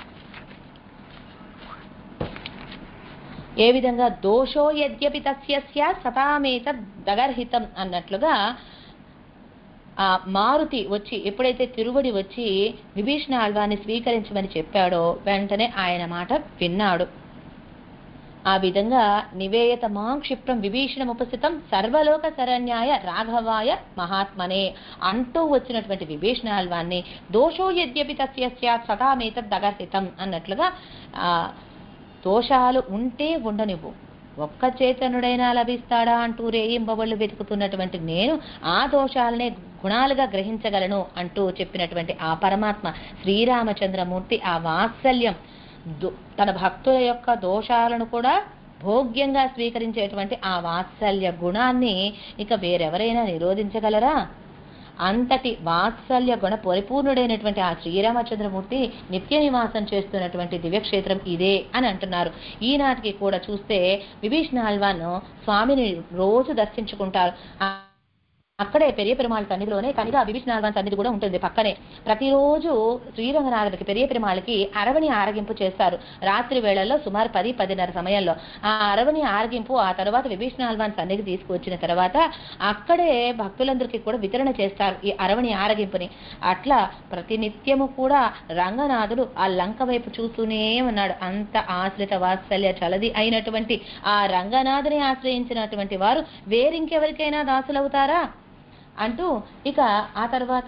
ఏ విధంగా దోషో యద్యపి తస్య స్యాత్ సతామేత దగర్హితం అన్నట్లుగా ఆ మారుతి వచ్చి ఎప్పుడైతే తిరువడి వచ్చి విభీషణ ఆల్వాన్ని స్వీకరించమని చెప్పాడో వెంటనే ఆయన మాట విన్నాడు ఆ విధంగా నివేయత మాం క్షిప్రం విభీషణం ఉపస్థితం సర్వలోక శరణ్యాయ రాఘవాయ మహాత్మనే అంటూ వచ్చినటువంటి విభీషణాల్వాన్ని దోషో యద్యపి తస్య స్యాత్ సదామేత దగర్హితం అన్నట్లుగా ఆ దోషాలు ఉంటే ఉండనివ్వు ఒక్క చేతనుడైనా లభిస్తాడా అంటూ రేయింబవళ్ళు వెతుకుతున్నటువంటి నేను ఆ దోషాలనే గుణాలుగా గ్రహించగలను అంటూ చెప్పినటువంటి ఆ పరమాత్మ శ్రీరామచంద్రమూర్తి ఆ వాత్సల్యం దో- తన భక్తుల యొక్క దోషాలను కూడా భోగ్యంగా స్వీకరించేటువంటి ఆ వాత్సల్య గుణాన్ని ఇక వేరెవరైనా నిరోధించగలరా అంతటి వాత్సల్య గుణ పరిపూర్ణుడైనటువంటి ఆ శ్రీరామచంద్రమూర్తి నిత్య నివాసం చేస్తున్నటువంటి దివ్యక్షేత్రం ఇదే అని అంటున్నారు ఈనాటికి కూడా చూస్తే విభీషణ ఆళ్వాన్ స్వామిని రోజు దర్శించుకుంటారు ఆ- అక్కడే పెరియ పెరుమాళ్ సన్నిధిలోనే కనిగా విభీషణాల్వాన్ సన్నిధి కూడా ఉంటుంది పక్కనే ప్రతిరోజు శ్రీరంగనాథుడికి పెరియ పెరుమాళకి అరవని ఆరగింపు చేస్తారు రాత్రి వేళల్లో సుమారు పది పదిన్నర సమయంలో ఆ అరవని ఆరగింపు ఆ తర్వాత విభీషణాల్వాన్ సన్నిధి తీసుకువచ్చిన తర్వాత అక్కడే భక్తులందరికీ కూడా వితరణ చేస్తారు ఈ అరవని ఆరగింపుని అట్లా ప్రతినిత్యము కూడా రంగనాథుడు ఆ లంక వైపు చూస్తూనే ఉన్నాడు అంత ఆశ్రిత వాత్సల్య చలది అయినటువంటి ఆ రంగనాథుని ఆశ్రయించినటువంటి వారు వేరింకెవరికైనా దాసులవుతారా అంటూ ఇక ఆ తర్వాత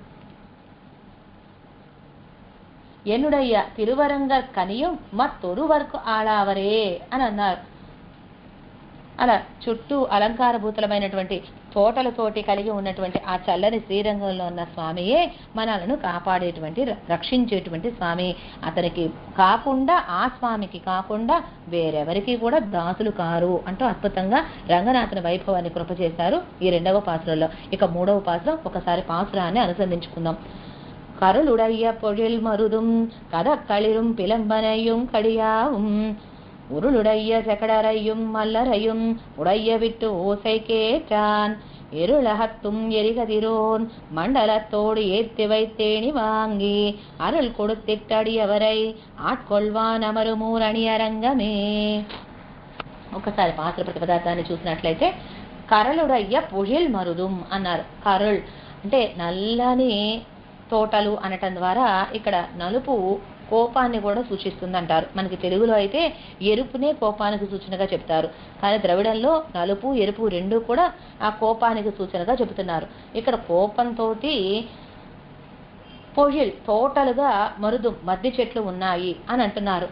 ఎన్నుడయ్య తిరువరంగ కనియం మత్తొరువర్కు ఆడావరే అని అన్నారు అలా చుట్టూ అలంకారభూతలమైనటువంటి తోటలతోటి కలిగి ఉన్నటువంటి ఆ చల్లని శ్రీరంగంలో ఉన్న స్వామియే మనలను కాపాడేటువంటి ర- రక్షించేటువంటి స్వామి అతనికి కాకుండా ఆ స్వామికి కాకుండా వేరెవరికి కూడా దాసులు కారు అంటూ అద్భుతంగా రంగనాథుని వైభవాన్ని కృప చేశారు ఈ రెండవ పాసురంలో ఇక మూడవ పాసురం ఒకసారి పాసురాన్ని అనుసంధించుకుందాం கருளுடைய பொழில் மருதும் கதக்களிரும் பிளம்பனையும் கடியாவும் உருளுடைய செகடரையும் மல்லரையும் உடைய விட்டு ஓசை கேட்டான் இருளகத்தும் எரிகதிரோன் மண்டலத்தோடு ஏத்தி வைத்தேணி வாங்கி அருள் கொடுத்திட்டடியவரை ఆట్కొల్వాన్ అమరుమూరణి అరంగమే ఒకసారి పాత్ర ప్రతిపదార్థాన్ని చూసినట్లయితే కరలుడయ్య పుజిల్ మరుదుం అన్నారు కరుల్ అంటే నల్లని తోటలు అనటం ద్వారా ఇక్కడ నలుపు కోపాన్ని కూడా సూచిస్తుంది అంటారు మనకి తెలుగులో అయితే ఎరుపునే కోపానికి సూచనగా చెప్తారు కానీ ద్రవిడంలో నలుపు ఎరుపు రెండు కూడా ఆ కోపానికి సూచనగా చెబుతున్నారు ఇక్కడ కోపంతో పొజిల్ తోటలుగా మరుదు మద్ది చెట్లు ఉన్నాయి అని అంటున్నారు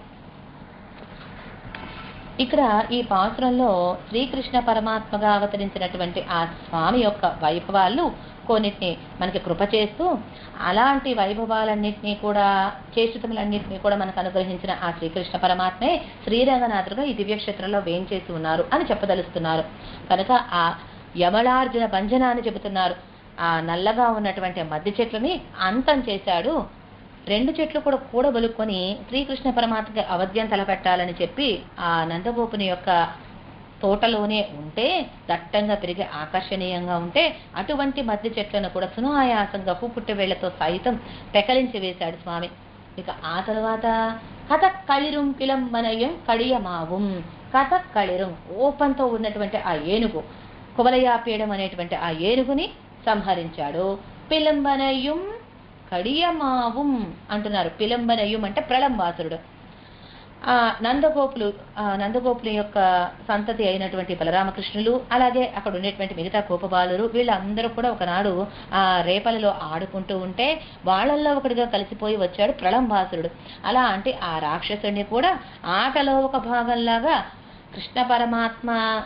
ఇక్కడ ఈ పాసురంలో శ్రీకృష్ణ పరమాత్మగా అవతరించినటువంటి ఆ స్వామి యొక్క వైభవాలు కొన్నిటిని మనకి కృప చేస్తూ అలాంటి వైభవాలన్నింటినీ కూడా చేష్టములన్నింటినీ కూడా మనకు అనుగ్రహించిన ఆ శ్రీకృష్ణ పరమాత్మే శ్రీరంగనాథుడుగా ఈ దివ్యక్షేత్రంలో వేంచేసి ఉన్నారు అని చెప్పదలుస్తున్నారు కనుక ఆ యమలార్జున భంజన అని చెబుతున్నారు ఆ నల్లగా ఉన్నటువంటి మద్ది చెట్లని అంతం చేశాడు రెండు చెట్లు కూడా కూడబలుకొని శ్రీకృష్ణ పరమాత్మకి అవధ్యం తలపెట్టాలని చెప్పి ఆ నందగోపుని యొక్క తోటలోనే ఉంటే దట్టంగా పెరిగి ఆకర్షణీయంగా ఉంటే అటువంటి మధ్య చెట్లను కూడా సునాయాసంగా పుట్టు వేళ్లతో సైతం పెకలించి వేశాడు స్వామి ఇక ఆ తర్వాత కథక్ కలిరుం పిలంబనయం కడియమాவும் కథక్ కలిరుం ఓపంతో ఉన్నటువంటి ఆ ఏనుగు కువలయాపీయడం అనేటువంటి ఆ ఏనుగుని సంహరించాడు పిలంబనయం కడియమాவும் అంటున్నారు పిలంబనయం అంటే ప్రళంబాసురుడు ఆ నందగోపులు ఆ నందగోపుల యొక్క సంతతి అయినటువంటి బలరామకృష్ణులు అలాగే అక్కడ ఉండేటువంటి మిగతా గోపబాలురు వీళ్ళందరూ కూడా ఒకనాడు ఆ రేపలలో ఆడుకుంటూ ఉంటే వాళ్ళల్లో ఒకటిగా కలిసిపోయి వచ్చాడు ప్రళంబాసురుడు అలా అంటే ఆ రాక్షసుడిని కూడా ఆటలో ఒక భాగంలాగా కృష్ణ పరమాత్మ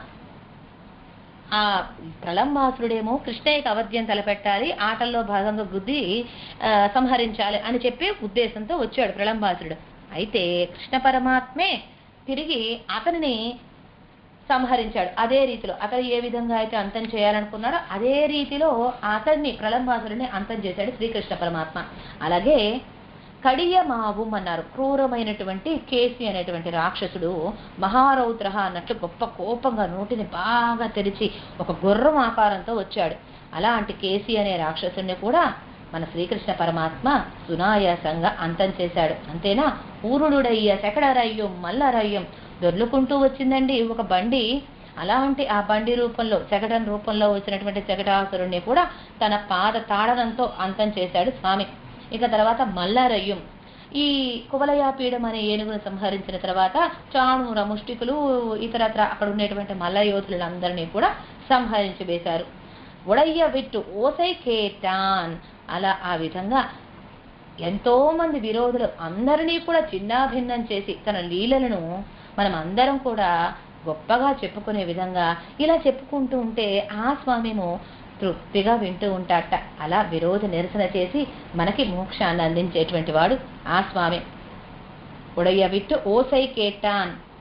ఆ ప్రళంబాసురుడేమో కృష్ణయ్యకి అవధ్యం తలపెట్టాలి ఆటల్లో భాగంగా గుద్ది ఆ, సంహరించాలి అని చెప్పి ఉద్దేశంతో వచ్చాడు ప్రళంబాసురుడు అయితే కృష్ణ పరమాత్మే తిరిగి అతనిని సంహరించాడు అదే రీతిలో అతను ఏ విధంగా అయితే అంతం చేయాలనుకున్నాడో అదే రీతిలో అతన్ని ప్రళంబాసురుడిని అంతం చేశాడు శ్రీకృష్ణ పరమాత్మ అలాగే కడియమావం అన్నారు క్రూరమైనటువంటి కేసి అనేటువంటి రాక్షసుడు మహారౌద్ర అన్నట్లు గొప్ప కోపంగా నోటిని బాగా తెరిచి ఒక గుర్రం ఆకారంతో వచ్చాడు అలాంటి కేసి అనే రాక్షసుడిని కూడా మన శ్రీకృష్ణ పరమాత్మ సునాయాసంగా అంతం చేశాడు అంతేనా ఊరుడుడయ్య శకడరయ్యం మల్లరయ్యం దొర్లుకుంటూ వచ్చిందండి ఒక బండి అలాంటి ఆ బండి రూపంలో శకటం రూపంలో వచ్చినటువంటి శకటాసురుణ్ణి కూడా తన పాద తాడనంతో అంతం చేశాడు స్వామి ఇక తర్వాత మల్లారయ్యం ఈ కువలయాపీడం అనే ఏనుగును సంహరించిన తర్వాత చాణూర ముష్టికులు ఇతరత్ర అక్కడ ఉండేటువంటి మల్ల యోధులందరినీ కూడా సంహరించి వేశారు ఉడయ్య విట్టు ఓసై కేటాన్ అలా ఆ విధంగా ఎంతో మంది విరోధులు అందరినీ కూడా చిన్నాభిన్నం చేసి తన లీలలను మనం అందరం కూడా గొప్పగా చెప్పుకునే విధంగా ఇలా చెప్పుకుంటూ ఉంటే ఆ స్వామిము తృప్తిగా వింటూ ఉంటాట అలా విరోధ నిరసన చేసి మనకి మోక్షాన్ని అందించేటువంటి వాడు ఆ స్వామి ఉడయ్య విట్టు ఓసై కేటాన్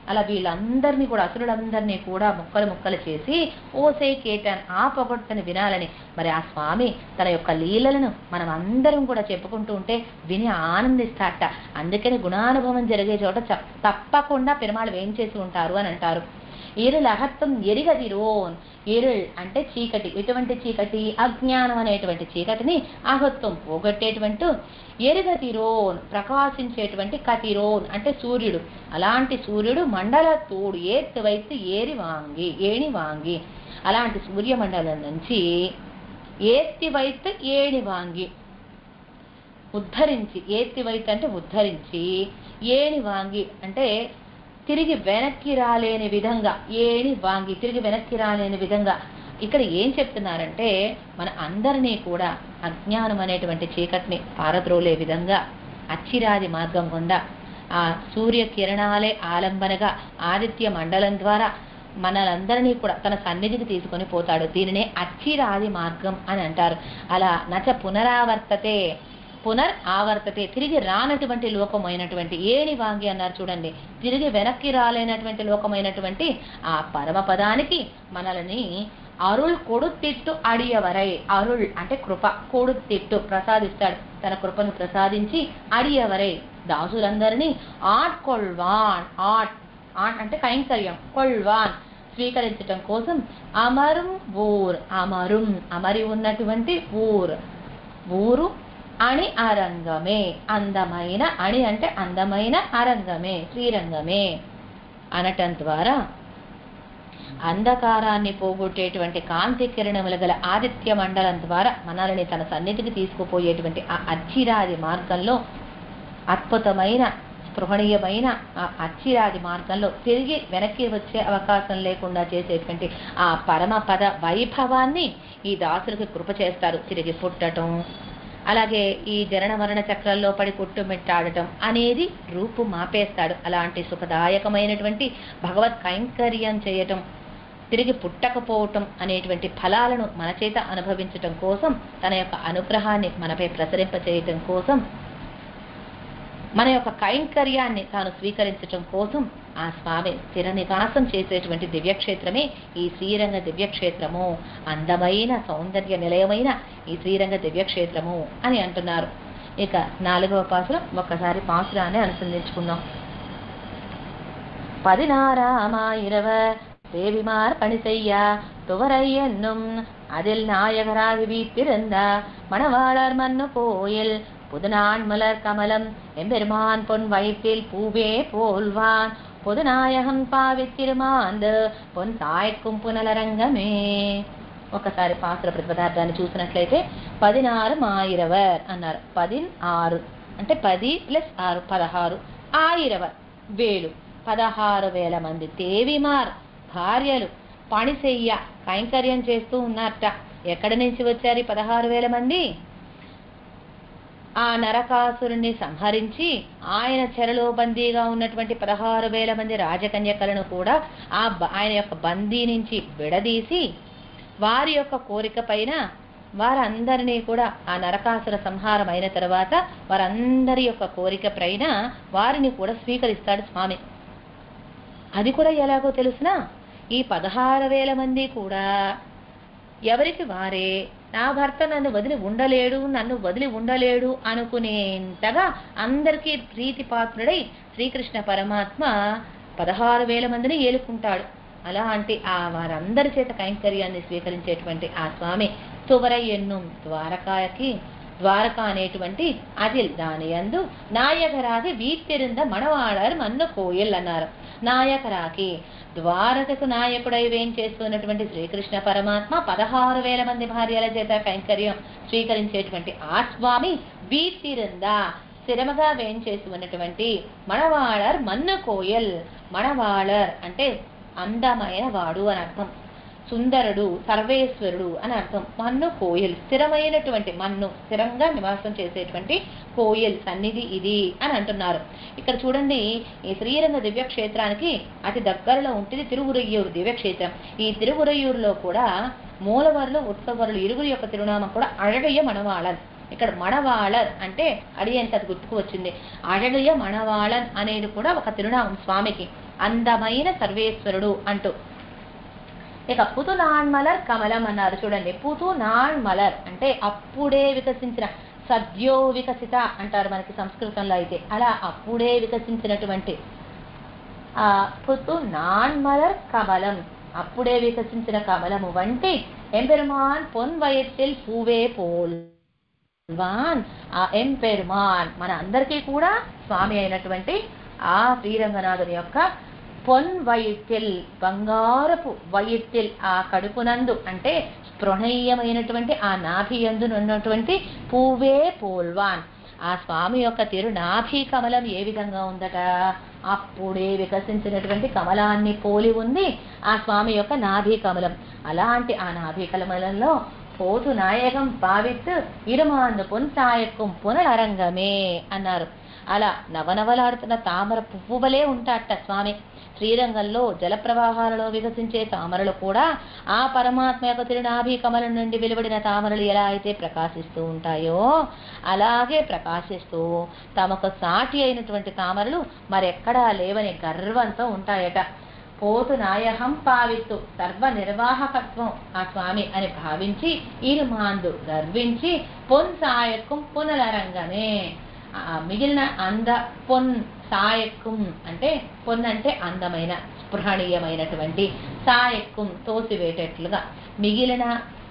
అలా వీళ్ళందరినీ కూడా అసురులందరినీ కూడా ముక్కలు ముక్కలు చేసి ఓసే కేటాన్ ఆ పొగొట్టని వినాలని మరి ఆ స్వామి తన యొక్క లీలలను మనం అందరం కూడా చెప్పుకుంటూ ఉంటే విని ఆనందిస్తాట అందుకని గుణానుభవం జరిగే చోట చ- తప్పకుండా పెరుమాళ్ళు ఏం చేసి ఉంటారు అని అంటారు ఈరుల్ అహత్వం ఎరిగదిరోన్ ఈరుల్ అంటే చీకటి ఎటువంటి చీకటి అజ్ఞానం అనేటువంటి చీకటిని అహత్వం పోగొట్టేటువంటి ఎరుగతిరోన్ ప్రకాశించేటువంటి కతిరోన్ అంటే సూర్యుడు అలాంటి సూర్యుడు మండల తోడు ఏత్తు వైத்து ఏరి వాంగి ఏణి వాంగి అలాంటి సూర్యమండలం నుంచి ఏత్తి వైத்து ఏణి వాంగి ఉద్ధరించి ఏత్తి వైత్ అంటే ఉద్ధరించి ఏణి వాంగి అంటే తిరిగి వెనక్కి రాలేని విధంగా ఏణి వాంగి తిరిగి వెనక్కి రాలేని విధంగా ఇక్కడ ఏం చెప్తున్నారంటే మన అందరినీ కూడా అజ్ఞానం అనేటువంటి చీకటిని పారద్రోలే విధంగా అచ్చిరాది మార్గం గుండా ఆ సూర్య కిరణాలే ఆలంబనగా ఆదిత్య మండలం ద్వారా మనలందరినీ కూడా తన సన్నిధికి తీసుకొని పోతాడు దీనినే అచ్చిరాది మార్గం అని అంటారు అలా నచ పునరావర్తతే పునర్ ఆవర్తతే తిరిగి రానటువంటి లోకమైనటువంటి ఏని వాంగి అన్నారు చూడండి తిరిగి వెనక్కి రాలేనటువంటి లోకమైనటువంటి ఆ పరమ పదానికి మనల్ని అరుள் కొడుతిట్టు అడియవరై అరుள் అంటే కృప కొడుతిట్టు ప్రసాదిస్తాడు తన కృపను ప్రసాదించి అడియవరై దాసులందరినీ ఆట్కొల్వాన్ ఆట్ ఆట్ అంటే కైంకర్యం కొల్వాన్ స్వీకరించటం కోసం అమరం ఊర్ అమరుం అమరి ఉన్నటువంటి ఊర్ ఊరు అణి అరంగమే అందమైన అణి అంటే అందమైన అరంగమే శ్రీరంగమే అనటం ద్వారా అంధకారాన్ని పోగొట్టేటువంటి కాంతి కిరణములు గల ఆదిత్య మండలం ద్వారా మనల్ని తన సన్నిధికి తీసుకుపోయేటువంటి ఆ అచ్చిరాది మార్గంలో అద్భుతమైన స్పృహణీయమైన ఆ అచ్చిరాది మార్గంలో తిరిగి వెనక్కి వచ్చే అవకాశం లేకుండా చేసేటువంటి ఆ పరమపద వైభవాన్ని ఈ దాసులకు కృప చేస్తారు తిరిగి పుట్టటం అలాగే ఈ జనన మరణ చక్రంలో పడి కొట్టుమిట్టాడటం అనేది రూపు మాపేస్తాడు అలాంటి సుఖదాయకమైనటువంటి భగవత్ కైంకర్యం చేయటం తిరిగి పుట్టకపోవటం అనేటువంటి ఫలాలను మన చేత అనుభవించటం కోసం తన యొక్క అనుగ్రహాన్ని మనపై ప్రసరింపచేయటం కోసం మన యొక్క కైంకర్యాన్ని తాను స్వీకరించటం కోసం ఆ స్వామి స్థిర నివాసం చేసేటువంటి దివ్యక్షేత్రమే ఈ శ్రీరంగ దివ్యక్షేత్రము అందమైన సౌందర్య నిలయమైన ఈ శ్రీరంగ దివ్యక్షేత్రము అని అంటున్నారు ఇక నాలుగవ పాసురం ఒక్కసారి పాసురాన్ని అనుసంధించుకుందాం பதினாறாமாயிரவ தேவிமார் பணி செய்ய துவரை என்னும் அதில் நாயகராகி வீற்றிருந்த மணவாளர் மன்னு கோயில் புதுநாள் மலர் கமலம் எம்பெருமான் பொன் வயிற்றில் பூவே போல்வான் పొదునాయహం పావిత్తిరుమాంద్ పొన్ సాయక్కుం పునలరంగమే ఒకసారి పాత్ర ప్రతిపదార్థాన్ని చూసినట్లయితే పదినారు మాయిరవర్ అన్నారు పదిన్ ఆరు అంటే పది ప్లస్ ఆరు పదహారు ఆయిరవర్ వేలు పదహారు వేల మంది దేవిమార్ భార్యలు పని చెయ్య కైంకర్యం చేస్తూ ఉన్నారట ఎక్కడి నుంచి వచ్చారు ఈ పదహారు వేల మంది ఆ నరకాసురుణ్ణి సంహరించి ఆయన చెరలో బందీగా ఉన్నటువంటి పదహారు వేల మంది రాజకన్యకలను కూడా ఆ బ- ఆయన యొక్క బందీ నుంచి విడదీసి వారి యొక్క కోరిక పైన వారందరినీ కూడా ఆ నరకాసుర సంహారం అయిన తర్వాత వారందరి యొక్క కోరిక పైన వారిని కూడా స్వీకరిస్తాడు స్వామి అది కూడా ఎలాగో తెలుసునా ఈ పదహారు వేల మంది కూడా ఎవరికి వారే నా భర్త నన్ను వదిలి ఉండలేడు నన్ను వదిలి ఉండలేడు అనుకునేంతగా అందరికీ ప్రీతి పాత్రుడై శ్రీకృష్ణ పరమాత్మ పదహారు వేల మందిని ఏలుకుంటాడు అలాంటి ఆ వారందరి చేత కైంకర్యాన్ని స్వీకరించేటువంటి ఆ స్వామి తువరయ్యన్ను ద్వారకాకి ద్వారక అనేటువంటి అదిల్ దాని యందు నాయకరాకి వీత్తిరింద మణవాడర్ మన్ను కోయల్ అన్నారు నాయకరాకి ద్వారకకు నాయకుడై వేంచేస్తున్నటువంటి శ్రీకృష్ణ పరమాత్మ పదహారు వేల మంది భార్యల చేత కైంకర్యం స్వీకరించేటువంటి ఆ స్వామి వీత్తిరింద స్థిరముగా వేంచేసి ఉన్నటువంటి మణవాళర్ మన్ను కోయల్ మణవాళర్ అంటే అందమైన వాడు అని అర్థం సుందరుడు సర్వేశ్వరుడు అని అర్థం మన్ను కోయల్ స్థిరమైనటువంటి మన్ను స్థిరంగా నివాసం చేసేటువంటి కోయల్ సన్నిధి ఇది అని అంటున్నారు ఇక్కడ చూడండి ఈ శ్రీరంగ దివ్యక్షేత్రానికి అతి దగ్గరలో ఉంటుంది తిరువురయ్యూరు దివ్యక్షేత్రం ఈ తిరువురయ్యూరులో కూడా మూలవర్లు ఉత్సవరులు ఇరుగురు యొక్క తిరునామం కూడా అழగయ్య మణవాళన్ ఇక్కడ మణవాళర్ అంటే అడియనికి అది గుర్తుకు వచ్చింది అழగయ్య మణవాళన్ అనేది కూడా ఒక తిరునామం స్వామికి అందమైన సర్వేశ్వరుడు అంటూ ఇక పుతునాణ్మలర్ కమలం అన్నారు చూడండి పుతునాణ్మలర్ అంటే అప్పుడే వికసించిన సద్యో వికసిత అంటారు మనకి సంస్కృతంలో అయితే అలా అప్పుడే వికసించినటువంటి ఆ పుతు నాన్మలర్ కమలం అప్పుడే వికసించిన కమలము వంటి ఎంపెరుమాన్ పొన్ వయత్తిల్ పూవే పోల్ వాన్ ఆ ఎంపెరుమాన్ మన అందరికీ కూడా స్వామి అయినటువంటి ఆ శ్రీరంగనాథుని యొక్క పొన్ వయిత్తిల్ బంగారపు వయిత్తిల్ ఆ కడుపునందు అంటే స్పృహణీయమైనటువంటి ఆ నాభి ఉన్నటువంటి పూవే పోల్వాన్ ఆ స్వామి యొక్క తిరునాభి కమలం ఏ విధంగా ఉందట అప్పుడే వికసించినటువంటి కమలాన్ని పోలి ఉంది ఆ స్వామి యొక్క నాభి కమలం అలాంటి ఆ నాభి కమలంలో పోతు నాయకం పావిత్తు ఇరుమాందు పున్సాయక్కం పునరరంగమే అన్నారు అలా నవనవలాడుతున్న తామర పువ్వు వలె ఉంటాట స్వామి శ్రీరంగంలో జలప్రవాహాలలో వికసించే తామరలు కూడా ఆ పరమాత్మ యొక్క తిరునాభి కమలం నుండి వెలువడిన తామరలు ఎలా అయితే ప్రకాశిస్తూ ఉంటాయో అలాగే ప్రకాశిస్తూ తమకు సాటి అయినటువంటి తామరలు మరెక్కడా లేవని గర్వంతో ఉంటాయట పోతు నాయహం పావిత్తు సర్వ నిర్వాహకత్వం ఆ స్వామి అని భావించి ఇరుమాందు గర్వించి పొన్ సాయక్కం పునలరంగమే ఆ మిగిలిన అంద పొన్ సాయక్కుం అంటే పొన్ అంటే అందమైన స్పృహణీయమైనటువంటి సాయక్కుం తోసివేటట్లుగా మిగిలిన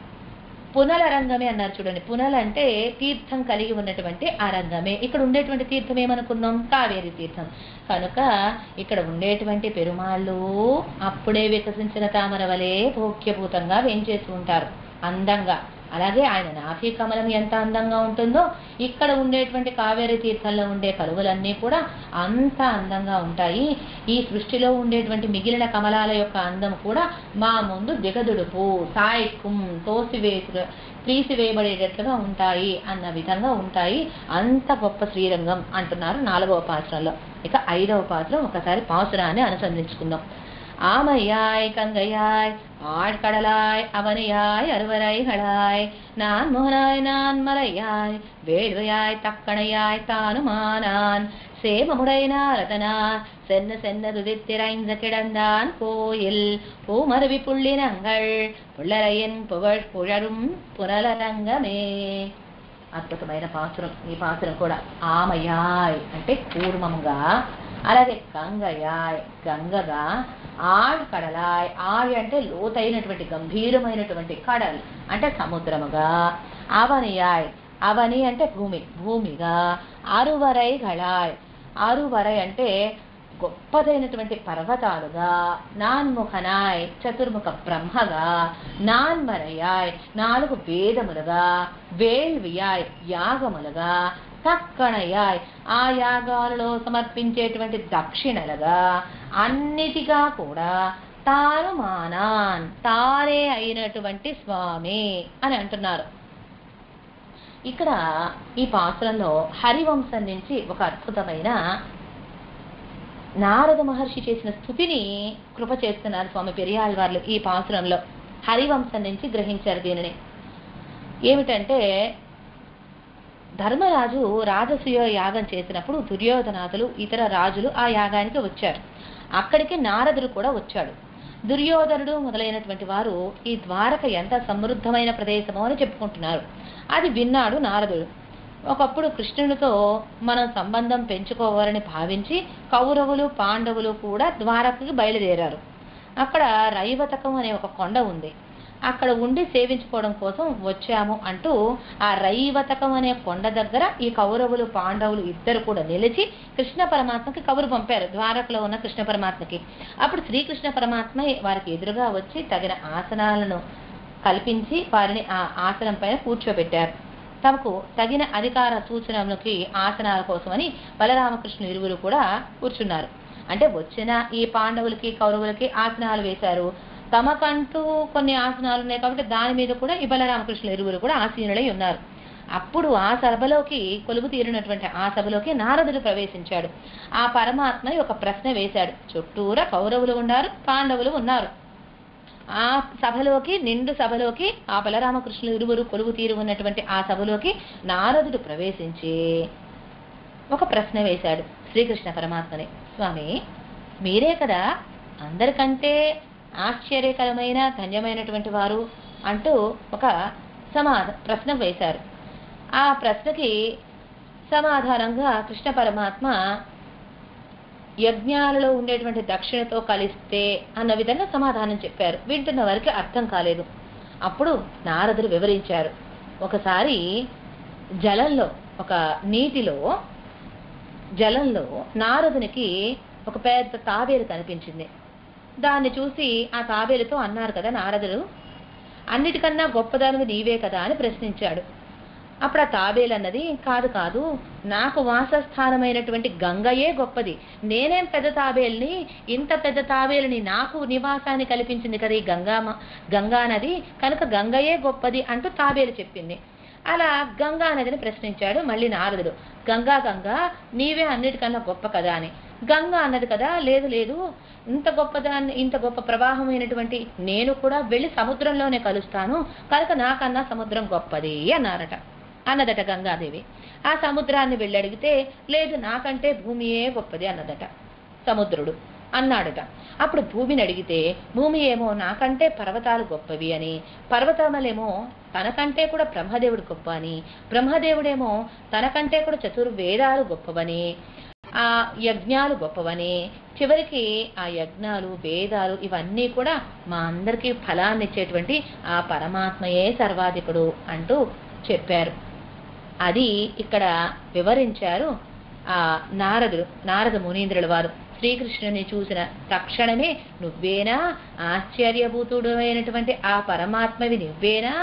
పునల రంగమే అన్నారు చూడండి పునల్ అంటే తీర్థం కలిగి ఉన్నటువంటి ఆ రంగమే ఇక్కడ ఉండేటువంటి తీర్థం ఏమనుకున్నాం కావేరి తీర్థం కనుక ఇక్కడ ఉండేటువంటి పెరుమాళ్ళు అప్పుడే వికసించిన తామర వలె భోగ్యభూతంగా వేంచేసి ఉంటారు అందంగా అలాగే ఆయన నాభి కమలం ఎంత అందంగా ఉంటుందో ఇక్కడ ఉండేటువంటి కావేరి తీర్థంలో ఉండే కలువలన్నీ కూడా అంత అందంగా ఉంటాయి ఈ సృష్టిలో ఉండేటువంటి మిగిలిన కమలాల యొక్క అందం కూడా మా ముందు దిగదుడుపు సాయక్కుం తోసివేసు తీసివేయబడేటట్లుగా ఉంటాయి అన్న విధంగా ఉంటాయి అంత గొప్ప శ్రీరంగం అంటున్నారు నాలుగవ పాత్రలో ఇక ఐదవ పాత్ర ఒకసారి పాసురాన్ని అనుసంధించుకుందాం ஆமையாய் கங்கையாய் ஆழ்கடலாய் அவனியாய் அருவரைகளாய் நான் முகனாய் நான் மலையாய் வேள்வையாய் தக்கணையாய் தானுமானான் சேமமுடை நாரதனா சென்ன சென்ன துதித்திரைந்த கிடந்தான் கோயில் பூமருவி புள்ளினங்கள் புள்ளரையின் புகழ் புழரும் புனலரங்கமே అద్భుతమైన పాసురం ఈ పాసురం కూడా ఆమయాయ్ అంటే కూర్మముగా అలాగే గంగయాయ్ గంగగా ఆళ్ కడలాయ్ ఆళ్ అంటే లోతైనటువంటి గంభీరమైనటువంటి కడల్ అంటే సముద్రముగా అవనియాయ్ అవని అంటే భూమి భూమిగా అరువరై గళాయ్ అరువరై అంటే గొప్పదైనటువంటి పర్వతాలుగా నాన్ముఖనాయ్ చతుర్ముఖ బ్రహ్మగా నాన్మరయాయ్ నాలుగు వేదములుగా వేల్వియాయ్ యాగములుగా తక్కణయాయ్ ఆ యాగాలలో సమర్పించేటువంటి దక్షిణలుగా అన్నిటిగా కూడా తాను మానాన్ తారే అయినటువంటి స్వామి అని అంటున్నారు ఇక్కడ ఈ పాత్రలో హరివంశం నుంచి ఒక అద్భుతమైన నారద మహర్షి చేసిన స్థుతిని కృప చేస్తున్నారు స్వామి పెరియాళ్వార్లు ఈ పాసురంలో హరివంశం నుంచి గ్రహించారు దీనిని ఏమిటంటే ధర్మరాజు రాజసూయ యాగం చేసినప్పుడు దుర్యోధనాథులు ఇతర రాజులు ఆ యాగానికి వచ్చారు అక్కడికి నారదుడు కూడా వచ్చాడు దుర్యోధనుడు మొదలైనటువంటి వారు ఈ ద్వారక ఎంత సమృద్ధమైన ప్రదేశమో అని చెప్పుకుంటున్నారు అది విన్నాడు నారదుడు ఒకప్పుడు కృష్ణునితో మనం సంబంధం పెంచుకోవాలని భావించి కౌరవులు పాండవులు కూడా ద్వారకకి బయలుదేరారు అక్కడ రైవతకం అనే ఒక కొండ ఉంది అక్కడ ఉండి సేవించుకోవడం కోసం వచ్చాము అంటూ ఆ రైవతకం అనే కొండ దగ్గర ఈ కౌరవులు పాండవులు ఇద్దరు కూడా నిలిచి కృష్ణ పరమాత్మకి కబురు పంపారు ద్వారకలో ఉన్న కృష్ణ పరమాత్మకి అప్పుడు శ్రీకృష్ణ పరమాత్మ వారికి ఎదురుగా వచ్చి తగిన ఆసనాలను కల్పించి వారిని ఆ ఆసనం పైన కూర్చోబెట్టారు తమకు తగిన అధికార సూచనలకి ఆసనాల కోసమని బలరామకృష్ణులు ఇరువురు కూడా కూర్చున్నారు అంటే వచ్చిన ఈ పాండవులకి కౌరవులకి ఆసనాలు వేశారు తమకంటూ కొన్ని ఆసనాలు ఉన్నాయి కాబట్టి దాని మీద కూడా ఈ బలరామకృష్ణులు ఇరువురు కూడా ఆసీనులై ఉన్నారు అప్పుడు ఆ సభలోకి కొలువు తీరినటువంటి ఆ సభలోకి నారదుడు ప్రవేశించాడు ఆ పరమాత్మ ఒక ప్రశ్న వేశాడు చుట్టూరా కౌరవులు ఉన్నారు పాండవులు ఉన్నారు ఆ సభలోకి నిండు సభలోకి ఆ బలరామకృష్ణులు ఇరువురు కొలువు తీరు ఉన్నటువంటి ఆ సభలోకి నారదుడు ప్రవేశించి ఒక ప్రశ్న వేశాడు శ్రీకృష్ణ పరమాత్మని స్వామి మీరే కదా అందరికంటే ఆశ్చర్యకరమైన ధన్యమైనటువంటి వారు అంటూ ఒక సమాధ ప్రశ్న వేశారు ఆ ప్రశ్నకి సమాధానంగా కృష్ణ పరమాత్మ యజ్ఞాలలో ఉండేటువంటి దక్షిణతో కలిస్తే అన్న విధంగా సమాధానం చెప్పారు వింటున్న వారికి అర్థం కాలేదు అప్పుడు నారదుడు వివరించారు ఒకసారి జలంలో ఒక నీటిలో జలంలో నారదునికి ఒక పెద్ద తాబేలు కనిపించింది దాన్ని చూసి ఆ తాబేలుతో అన్నారు కదా నారదుడు అన్నిటికన్నా గొప్పదానివి నీవే కదా అని ప్రశ్నించాడు అప్పుడు ఆ తాబేలు అన్నది కాదు కాదు నాకు వాసస్థానమైనటువంటి గంగయే గొప్పది నేనేం పెద్ద తాబేల్ని ఇంత పెద్ద తాబేలుని నాకు నివాసాన్ని కల్పించింది కదా ఈ గంగా గంగా నది కనుక గంగయే గొప్పది అంటూ తాబేలు చెప్పింది అలా గంగా నదిని ప్రశ్నించాడు మళ్ళీ నారదుడు గంగా గంగా నీవే అన్నిటికన్నా గొప్ప కదా అని గంగా అన్నది కదా లేదు లేదు ఇంత గొప్పదాన్ని ఇంత గొప్ప ప్రవాహమైనటువంటి నేను కూడా వెళ్ళి సముద్రంలోనే కలుస్తాను కనుక నాకన్నా సముద్రం గొప్పది అన్నారట అన్నదట గంగాదేవి ఆ సముద్రాన్ని వెళ్ళి అడిగితే లేదు నాకంటే భూమియే గొప్పది అన్నదట సముద్రుడు అన్నాడట అప్పుడు భూమిని అడిగితే భూమి ఏమో నాకంటే పర్వతాలు గొప్పవి అని పర్వతములేమో తనకంటే కూడా బ్రహ్మదేవుడు గొప్ప అని బ్రహ్మదేవుడేమో తనకంటే కూడా చతుర్వేదాలు గొప్పవని ఆ యజ్ఞాలు గొప్పవని చివరికి ఆ యజ్ఞాలు వేదాలు ఇవన్నీ కూడా మా అందరికీ ఫలాన్ని ఇచ్చేటువంటి ఆ పరమాత్మయే సర్వాధికుడు అంటూ చెప్పారు అది ఇక్కడ వివరించారు ఆ నారదుడు నారద మునీంద్రుల వారు శ్రీకృష్ణుని చూసిన తక్షణమే నువ్వేనా ఆశ్చర్యభూతుడు అయినటువంటి ఆ పరమాత్మవి నువ్వేనా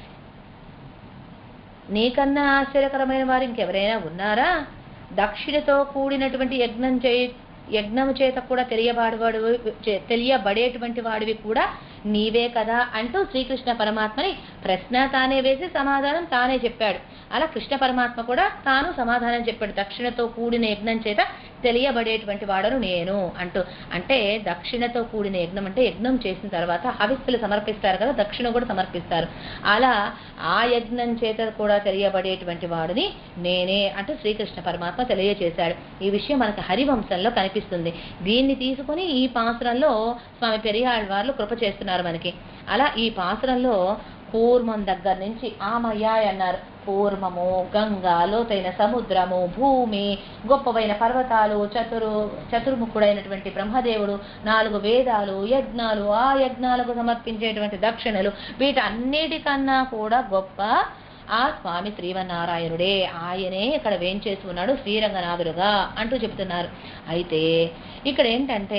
నీకన్నా ఆశ్చర్యకరమైన వారు ఇంకెవరైనా ఉన్నారా దక్షిణతో కూడినటువంటి యజ్ఞం చే యజ్ఞము చేత కూడా తెలియబడవాడు చే- తెలియబడేటువంటి వాడివి కూడా నీవే కదా అంటూ శ్రీకృష్ణ పరమాత్మని ప్రశ్న తానే వేసి సమాధానం తానే చెప్పాడు అలా కృష్ణ పరమాత్మ కూడా తాను సమాధానం చెప్పాడు దక్షిణతో కూడిన యజ్ఞం చేత తెలియబడేటువంటి వాడను నేను అంటూ అంటే దక్షిణతో కూడిన యజ్ఞం అంటే యజ్ఞం చేసిన తర్వాత హవిస్సులు సమర్పిస్తారు కదా దక్షిణ కూడా సమర్పిస్తారు అలా ఆ యజ్ఞం చేత కూడా తెలియబడేటువంటి వాడిని నేనే అంటూ శ్రీకృష్ణ పరమాత్మ తెలియజేశాడు ఈ విషయం మనకి హరివంశంలో కనిపిస్తుంది దీన్ని తీసుకొని ఈ పాసురంలో స్వామి పెరియాళ్వార్లు కృప చేస్తున్నారు మనకి అలా ఈ పాసురంలో కూర్మం దగ్గర నుంచి ఆమయ్యాయ్ అన్నారు కూర్మము గంగా లోతైన సముద్రము భూమి గొప్పవైన పర్వతాలు చతురు చతుర్ముఖుడైనటువంటి బ్రహ్మదేవుడు నాలుగు వేదాలు యజ్ఞాలు ఆ యజ్ఞాలకు సమర్పించేటువంటి దక్షిణలు వీటన్నిటికన్నా కూడా గొప్ప ఆ స్వామి శ్రీవన్నారాయణుడే ఆయనే ఇక్కడ వేంచేసి ఉన్నాడు శ్రీరంగనాథుడుగా అంటూ చెప్తున్నారు అయితే ఇక్కడ ఏంటంటే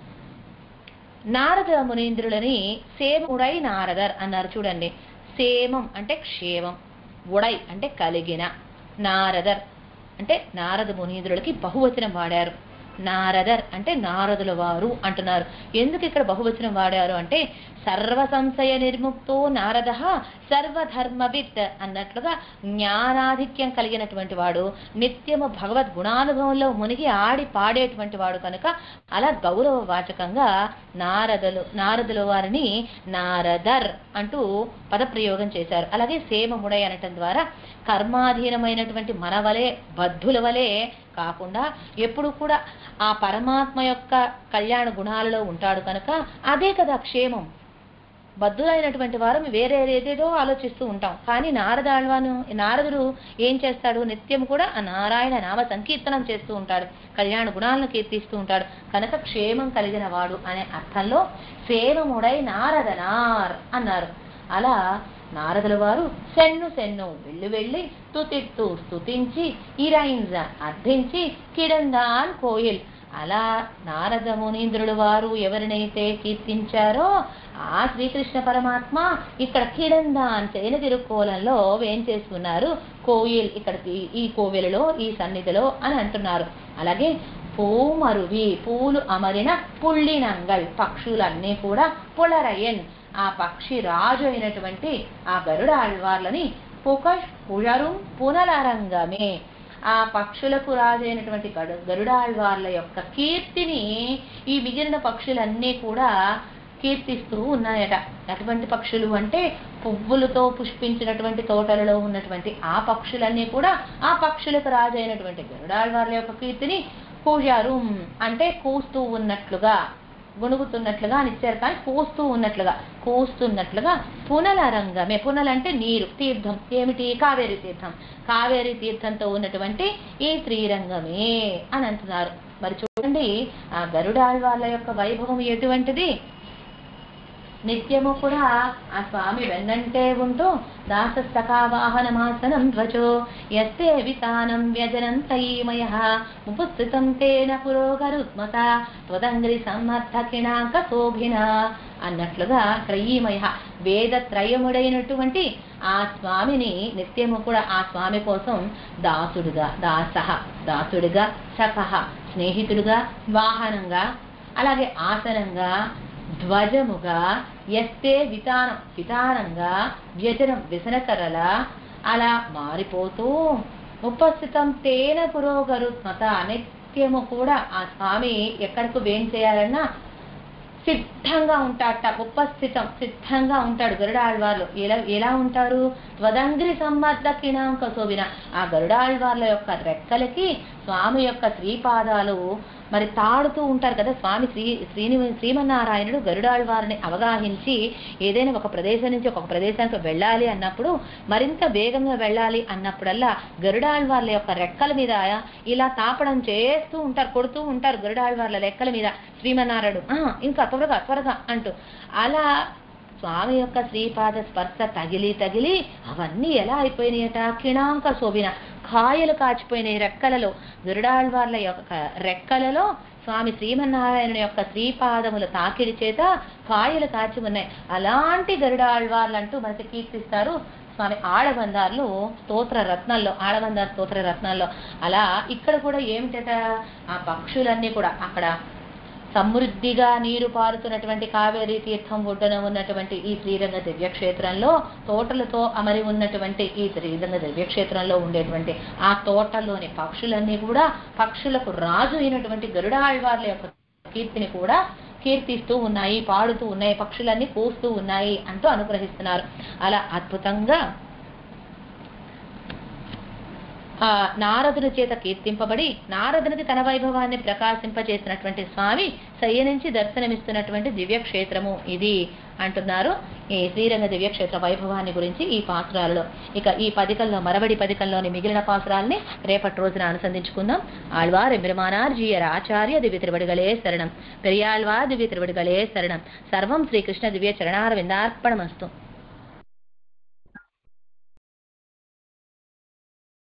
నారద మునీంద్రులని సేముడై నారదర్ అన్నారు చూడండి సేమం అంటే క్షేమం ఉడై అంటే కలిగిన నారదర్ అంటే నారద మునీంద్రులకి బహువచనం వాడారు నారదర్ అంటే నారదుల వారు అంటున్నారు ఎందుకు ఇక్కడ బహువచనం వాడారు అంటే సర్వ సంశయ నిర్ముక్తో నారద సర్వధర్మవిత్ అన్నట్లుగా జ్ఞానాధిక్యం కలిగినటువంటి వాడు నిత్యము భగవద్ గుణానుభవంలో మునిగి ఆడి పాడేటువంటి వాడు కనుక అలా గౌరవ వాచకంగా నారదులు నారదుల వారిని నారదర్ అంటూ పదప్రయోగం చేశారు అలాగే సేమముడై అనటం ద్వారా కర్మాధీనమైనటువంటి మన వలె బద్ధుల వలె కాకుండా ఎప్పుడు కూడా ఆ పరమాత్మ యొక్క కళ్యాణ గుణాలలో ఉంటాడు కనుక అదే కదా క్షేమం బద్ధులైనటువంటి వారు వేరే ఏదేదో ఆలోచిస్తూ ఉంటాం కానీ నారదాళ్వాను నారదుడు ఏం చేస్తాడు నిత్యం కూడా ఆ నారాయణ నామ సంకీర్తనం చేస్తూ ఉంటాడు కళ్యాణ గుణాలను కీర్తిస్తూ ఉంటాడు కనుక క్షేమం కలిగిన వాడు అనే అర్థంలో సేవముడై నారదనార్ అన్నారు అలా నారదుల వారు సెన్ను సెన్ను వెళ్ళి వెళ్ళి స్తుతిత్తూ స్తుతించి ఇరైంజ అర్థించి కిడందాన్ కోయిల్ అలా నారద మునీంద్రుడు వారు ఎవరినైతే కీర్తించారో ఆ శ్రీకృష్ణ పరమాత్మ ఇక్కడ కిడందాన్ తేనె తిరుక్కోలంలో వేంచేసుకున్నారు కోయిల్ ఇక్కడ ఈ- ఈ కోవెలలో ఈ సన్నిధిలో అని అంటున్నారు అలాగే పూమరువి పూలు అమరిన పుళ్ళినంగల్ పక్షులన్నీ కూడా పులరయన్ ఆ పక్షి రాజు అయినటువంటి ఆ గరుడ ఆళ్వార్లని పుకష్ పుഴറും పునరరంగమే ఆ పక్షులకు రాజైనటువంటి గడు గరుడాళ్వార్ల యొక్క కీర్తిని ఈ మిగిలిన పక్షులన్నీ కూడా కీర్తిస్తూ ఉన్నాయట అటువంటి పక్షులు అంటే పువ్వులతో పుష్పించినటువంటి తోటలలో ఉన్నటువంటి ఆ పక్షులన్నీ కూడా ఆ పక్షులకు రాజైనటువంటి గరుడాళ్వార్ల యొక్క కీర్తిని కూజారుం అంటే కూస్తూ ఉన్నట్లుగా గుణుగుతున్నట్లుగా అని ఇచ్చారు కానీ కూస్తూ ఉన్నట్లుగా కూస్తున్నట్లుగా పునల రంగమే పునల అంటే నీరు తీర్థం ఏమిటి కావేరి తీర్థం కావేరి తీర్థంతో ఉన్నటువంటి ఈ శ్రీరంగమే అని అంటున్నారు మరి చూడండి ఆ గరుడాళ్వాళ్ళ యొక్క వైభవం ఎటువంటిది నిత్యము కూడా ఆ స్వామి వెన్నంటే ఉంటూ దాసస్తకా వాహనమాసనం ధ్వజో యస్తే వితానం వ్యజనం తయీమయ ఉపస్థితం తేన పురోగరుత్మత త్వదంగ్రి సమ్మర్థ కిణాంక శోభిన అన్నట్లుగా త్రయీమయ వేద త్రయముడైనటువంటి ఆ స్వామిని నిత్యము కూడా ఆ స్వామి కోసం దాసుడుగా దాస దాసుడిగా సఖ స్నేహితుడుగా వాహనంగా అలాగే ఆసనంగా ధ్వజముగా ఎస్తే వితానం వితానంగా వ్యజనం వ్యసనకరల అలా మారిపోతూ ఉపస్థితం తేన పురోగరుత్మత నిత్యము కూడా ఆ స్వామి ఎక్కడికి వేం చేయాలన్నా సిద్ధంగా ఉంటాడట ఉపస్థితం సిద్ధంగా ఉంటాడు గరుడాళ్వార్లు ఎలా ఎలా ఉంటారు త్వదంగ్రి సమ్మర్ద కిణాంక శోభిన ఆ గరుడాళ్వార్ల యొక్క రెక్కలకి స్వామి యొక్క శ్రీపాదాలు మరి తాడుతూ ఉంటారు కదా స్వామి శ్రీ శ్రీని శ్రీమన్నారాయణుడు గరుడాళ్వారిని అవగాహించి ఏదైనా ఒక ప్రదేశం నుంచి ఒక ప్రదేశానికి వెళ్ళాలి అన్నప్పుడు మరింత వేగంగా వెళ్ళాలి అన్నప్పుడల్లా గరుడాళ్వార్ల యొక్క రెక్కల మీద ఇలా తాపడం చేస్తూ ఉంటారు కొడుతూ ఉంటారు గరుడాళ్వార్ల రెక్కల మీద శ్రీమన్నారాయణుడు "ఆ, ఇంకా త్వరగా త్వరగా అంటూ అలా స్వామి యొక్క శ్రీపాద స్పర్శ తగిలి తగిలి అవన్నీ ఎలా అయిపోయినాయట కిణాంక శోభిన కాయలు కాచిపోయినాయి రెక్కలలో గరుడాళ్వార్ల యొక్క రెక్కలలో స్వామి శ్రీమన్నారాయణ యొక్క శ్రీపాదముల తాకిడి చేత కాయలు కాచి ఉన్నాయి అలాంటి గరుడాళ్వార్లు అంటూ మనకి కీర్తిస్తారు స్వామి ఆడబందార్లు స్తోత్ర రత్నాల్లో ఆడబందార్ స్తోత్ర రత్నాల్లో అలా ఇక్కడ కూడా ఏమిటట ఆ పక్షులన్నీ కూడా అక్కడ సమృద్ధిగా నీరు పారుతున్నటువంటి కావేరీ తీర్థం ఒడ్డున ఉన్నటువంటి ఈ శ్రీరంగ దివ్యక్షేత్రంలో తోటలతో అమరి ఉన్నటువంటి ఈ శ్రీరంగ దివ్యక్షేత్రంలో ఉండేటువంటి ఆ తోటలోని పక్షులన్నీ కూడా పక్షులకు రాజు అయినటువంటి గరుడాళ్వార్ల యొక్క కీర్తిని కూడా కీర్తిస్తూ ఉన్నాయి పాడుతూ ఉన్నాయి పక్షులన్నీ కూస్తూ ఉన్నాయి అంటూ అనుగ్రహిస్తున్నారు అలా అద్భుతంగా ఆ నారదుని చేత కీర్తింపబడి నారదునికి తన వైభవాన్ని ప్రకాశింపజేసినటువంటి స్వామి శయ్యనించి దర్శనమిస్తున్నటువంటి దివ్యక్షేత్రము ఇది అంటున్నారు ఈ శ్రీరంగ దివ్యక్షేత్ర వైభవాన్ని గురించి ఈ పాసురాలలో ఇక ఈ పదికల్లో మరబడి పదికల్లోని మిగిలిన పాసురాల్ని రేపటి రోజున అనుసంధించుకుందాం ఆళ్వార్ ఎమిరమానార్ జీయర్ ఆచార్య దివ్య తిరువడిగలే శరణం పెరియాళ్వార్ దివ్య తిరువడిగలే శరణం సర్వం శ్రీకృష్ణ దివ్య చరణార విందార్పణమస్తు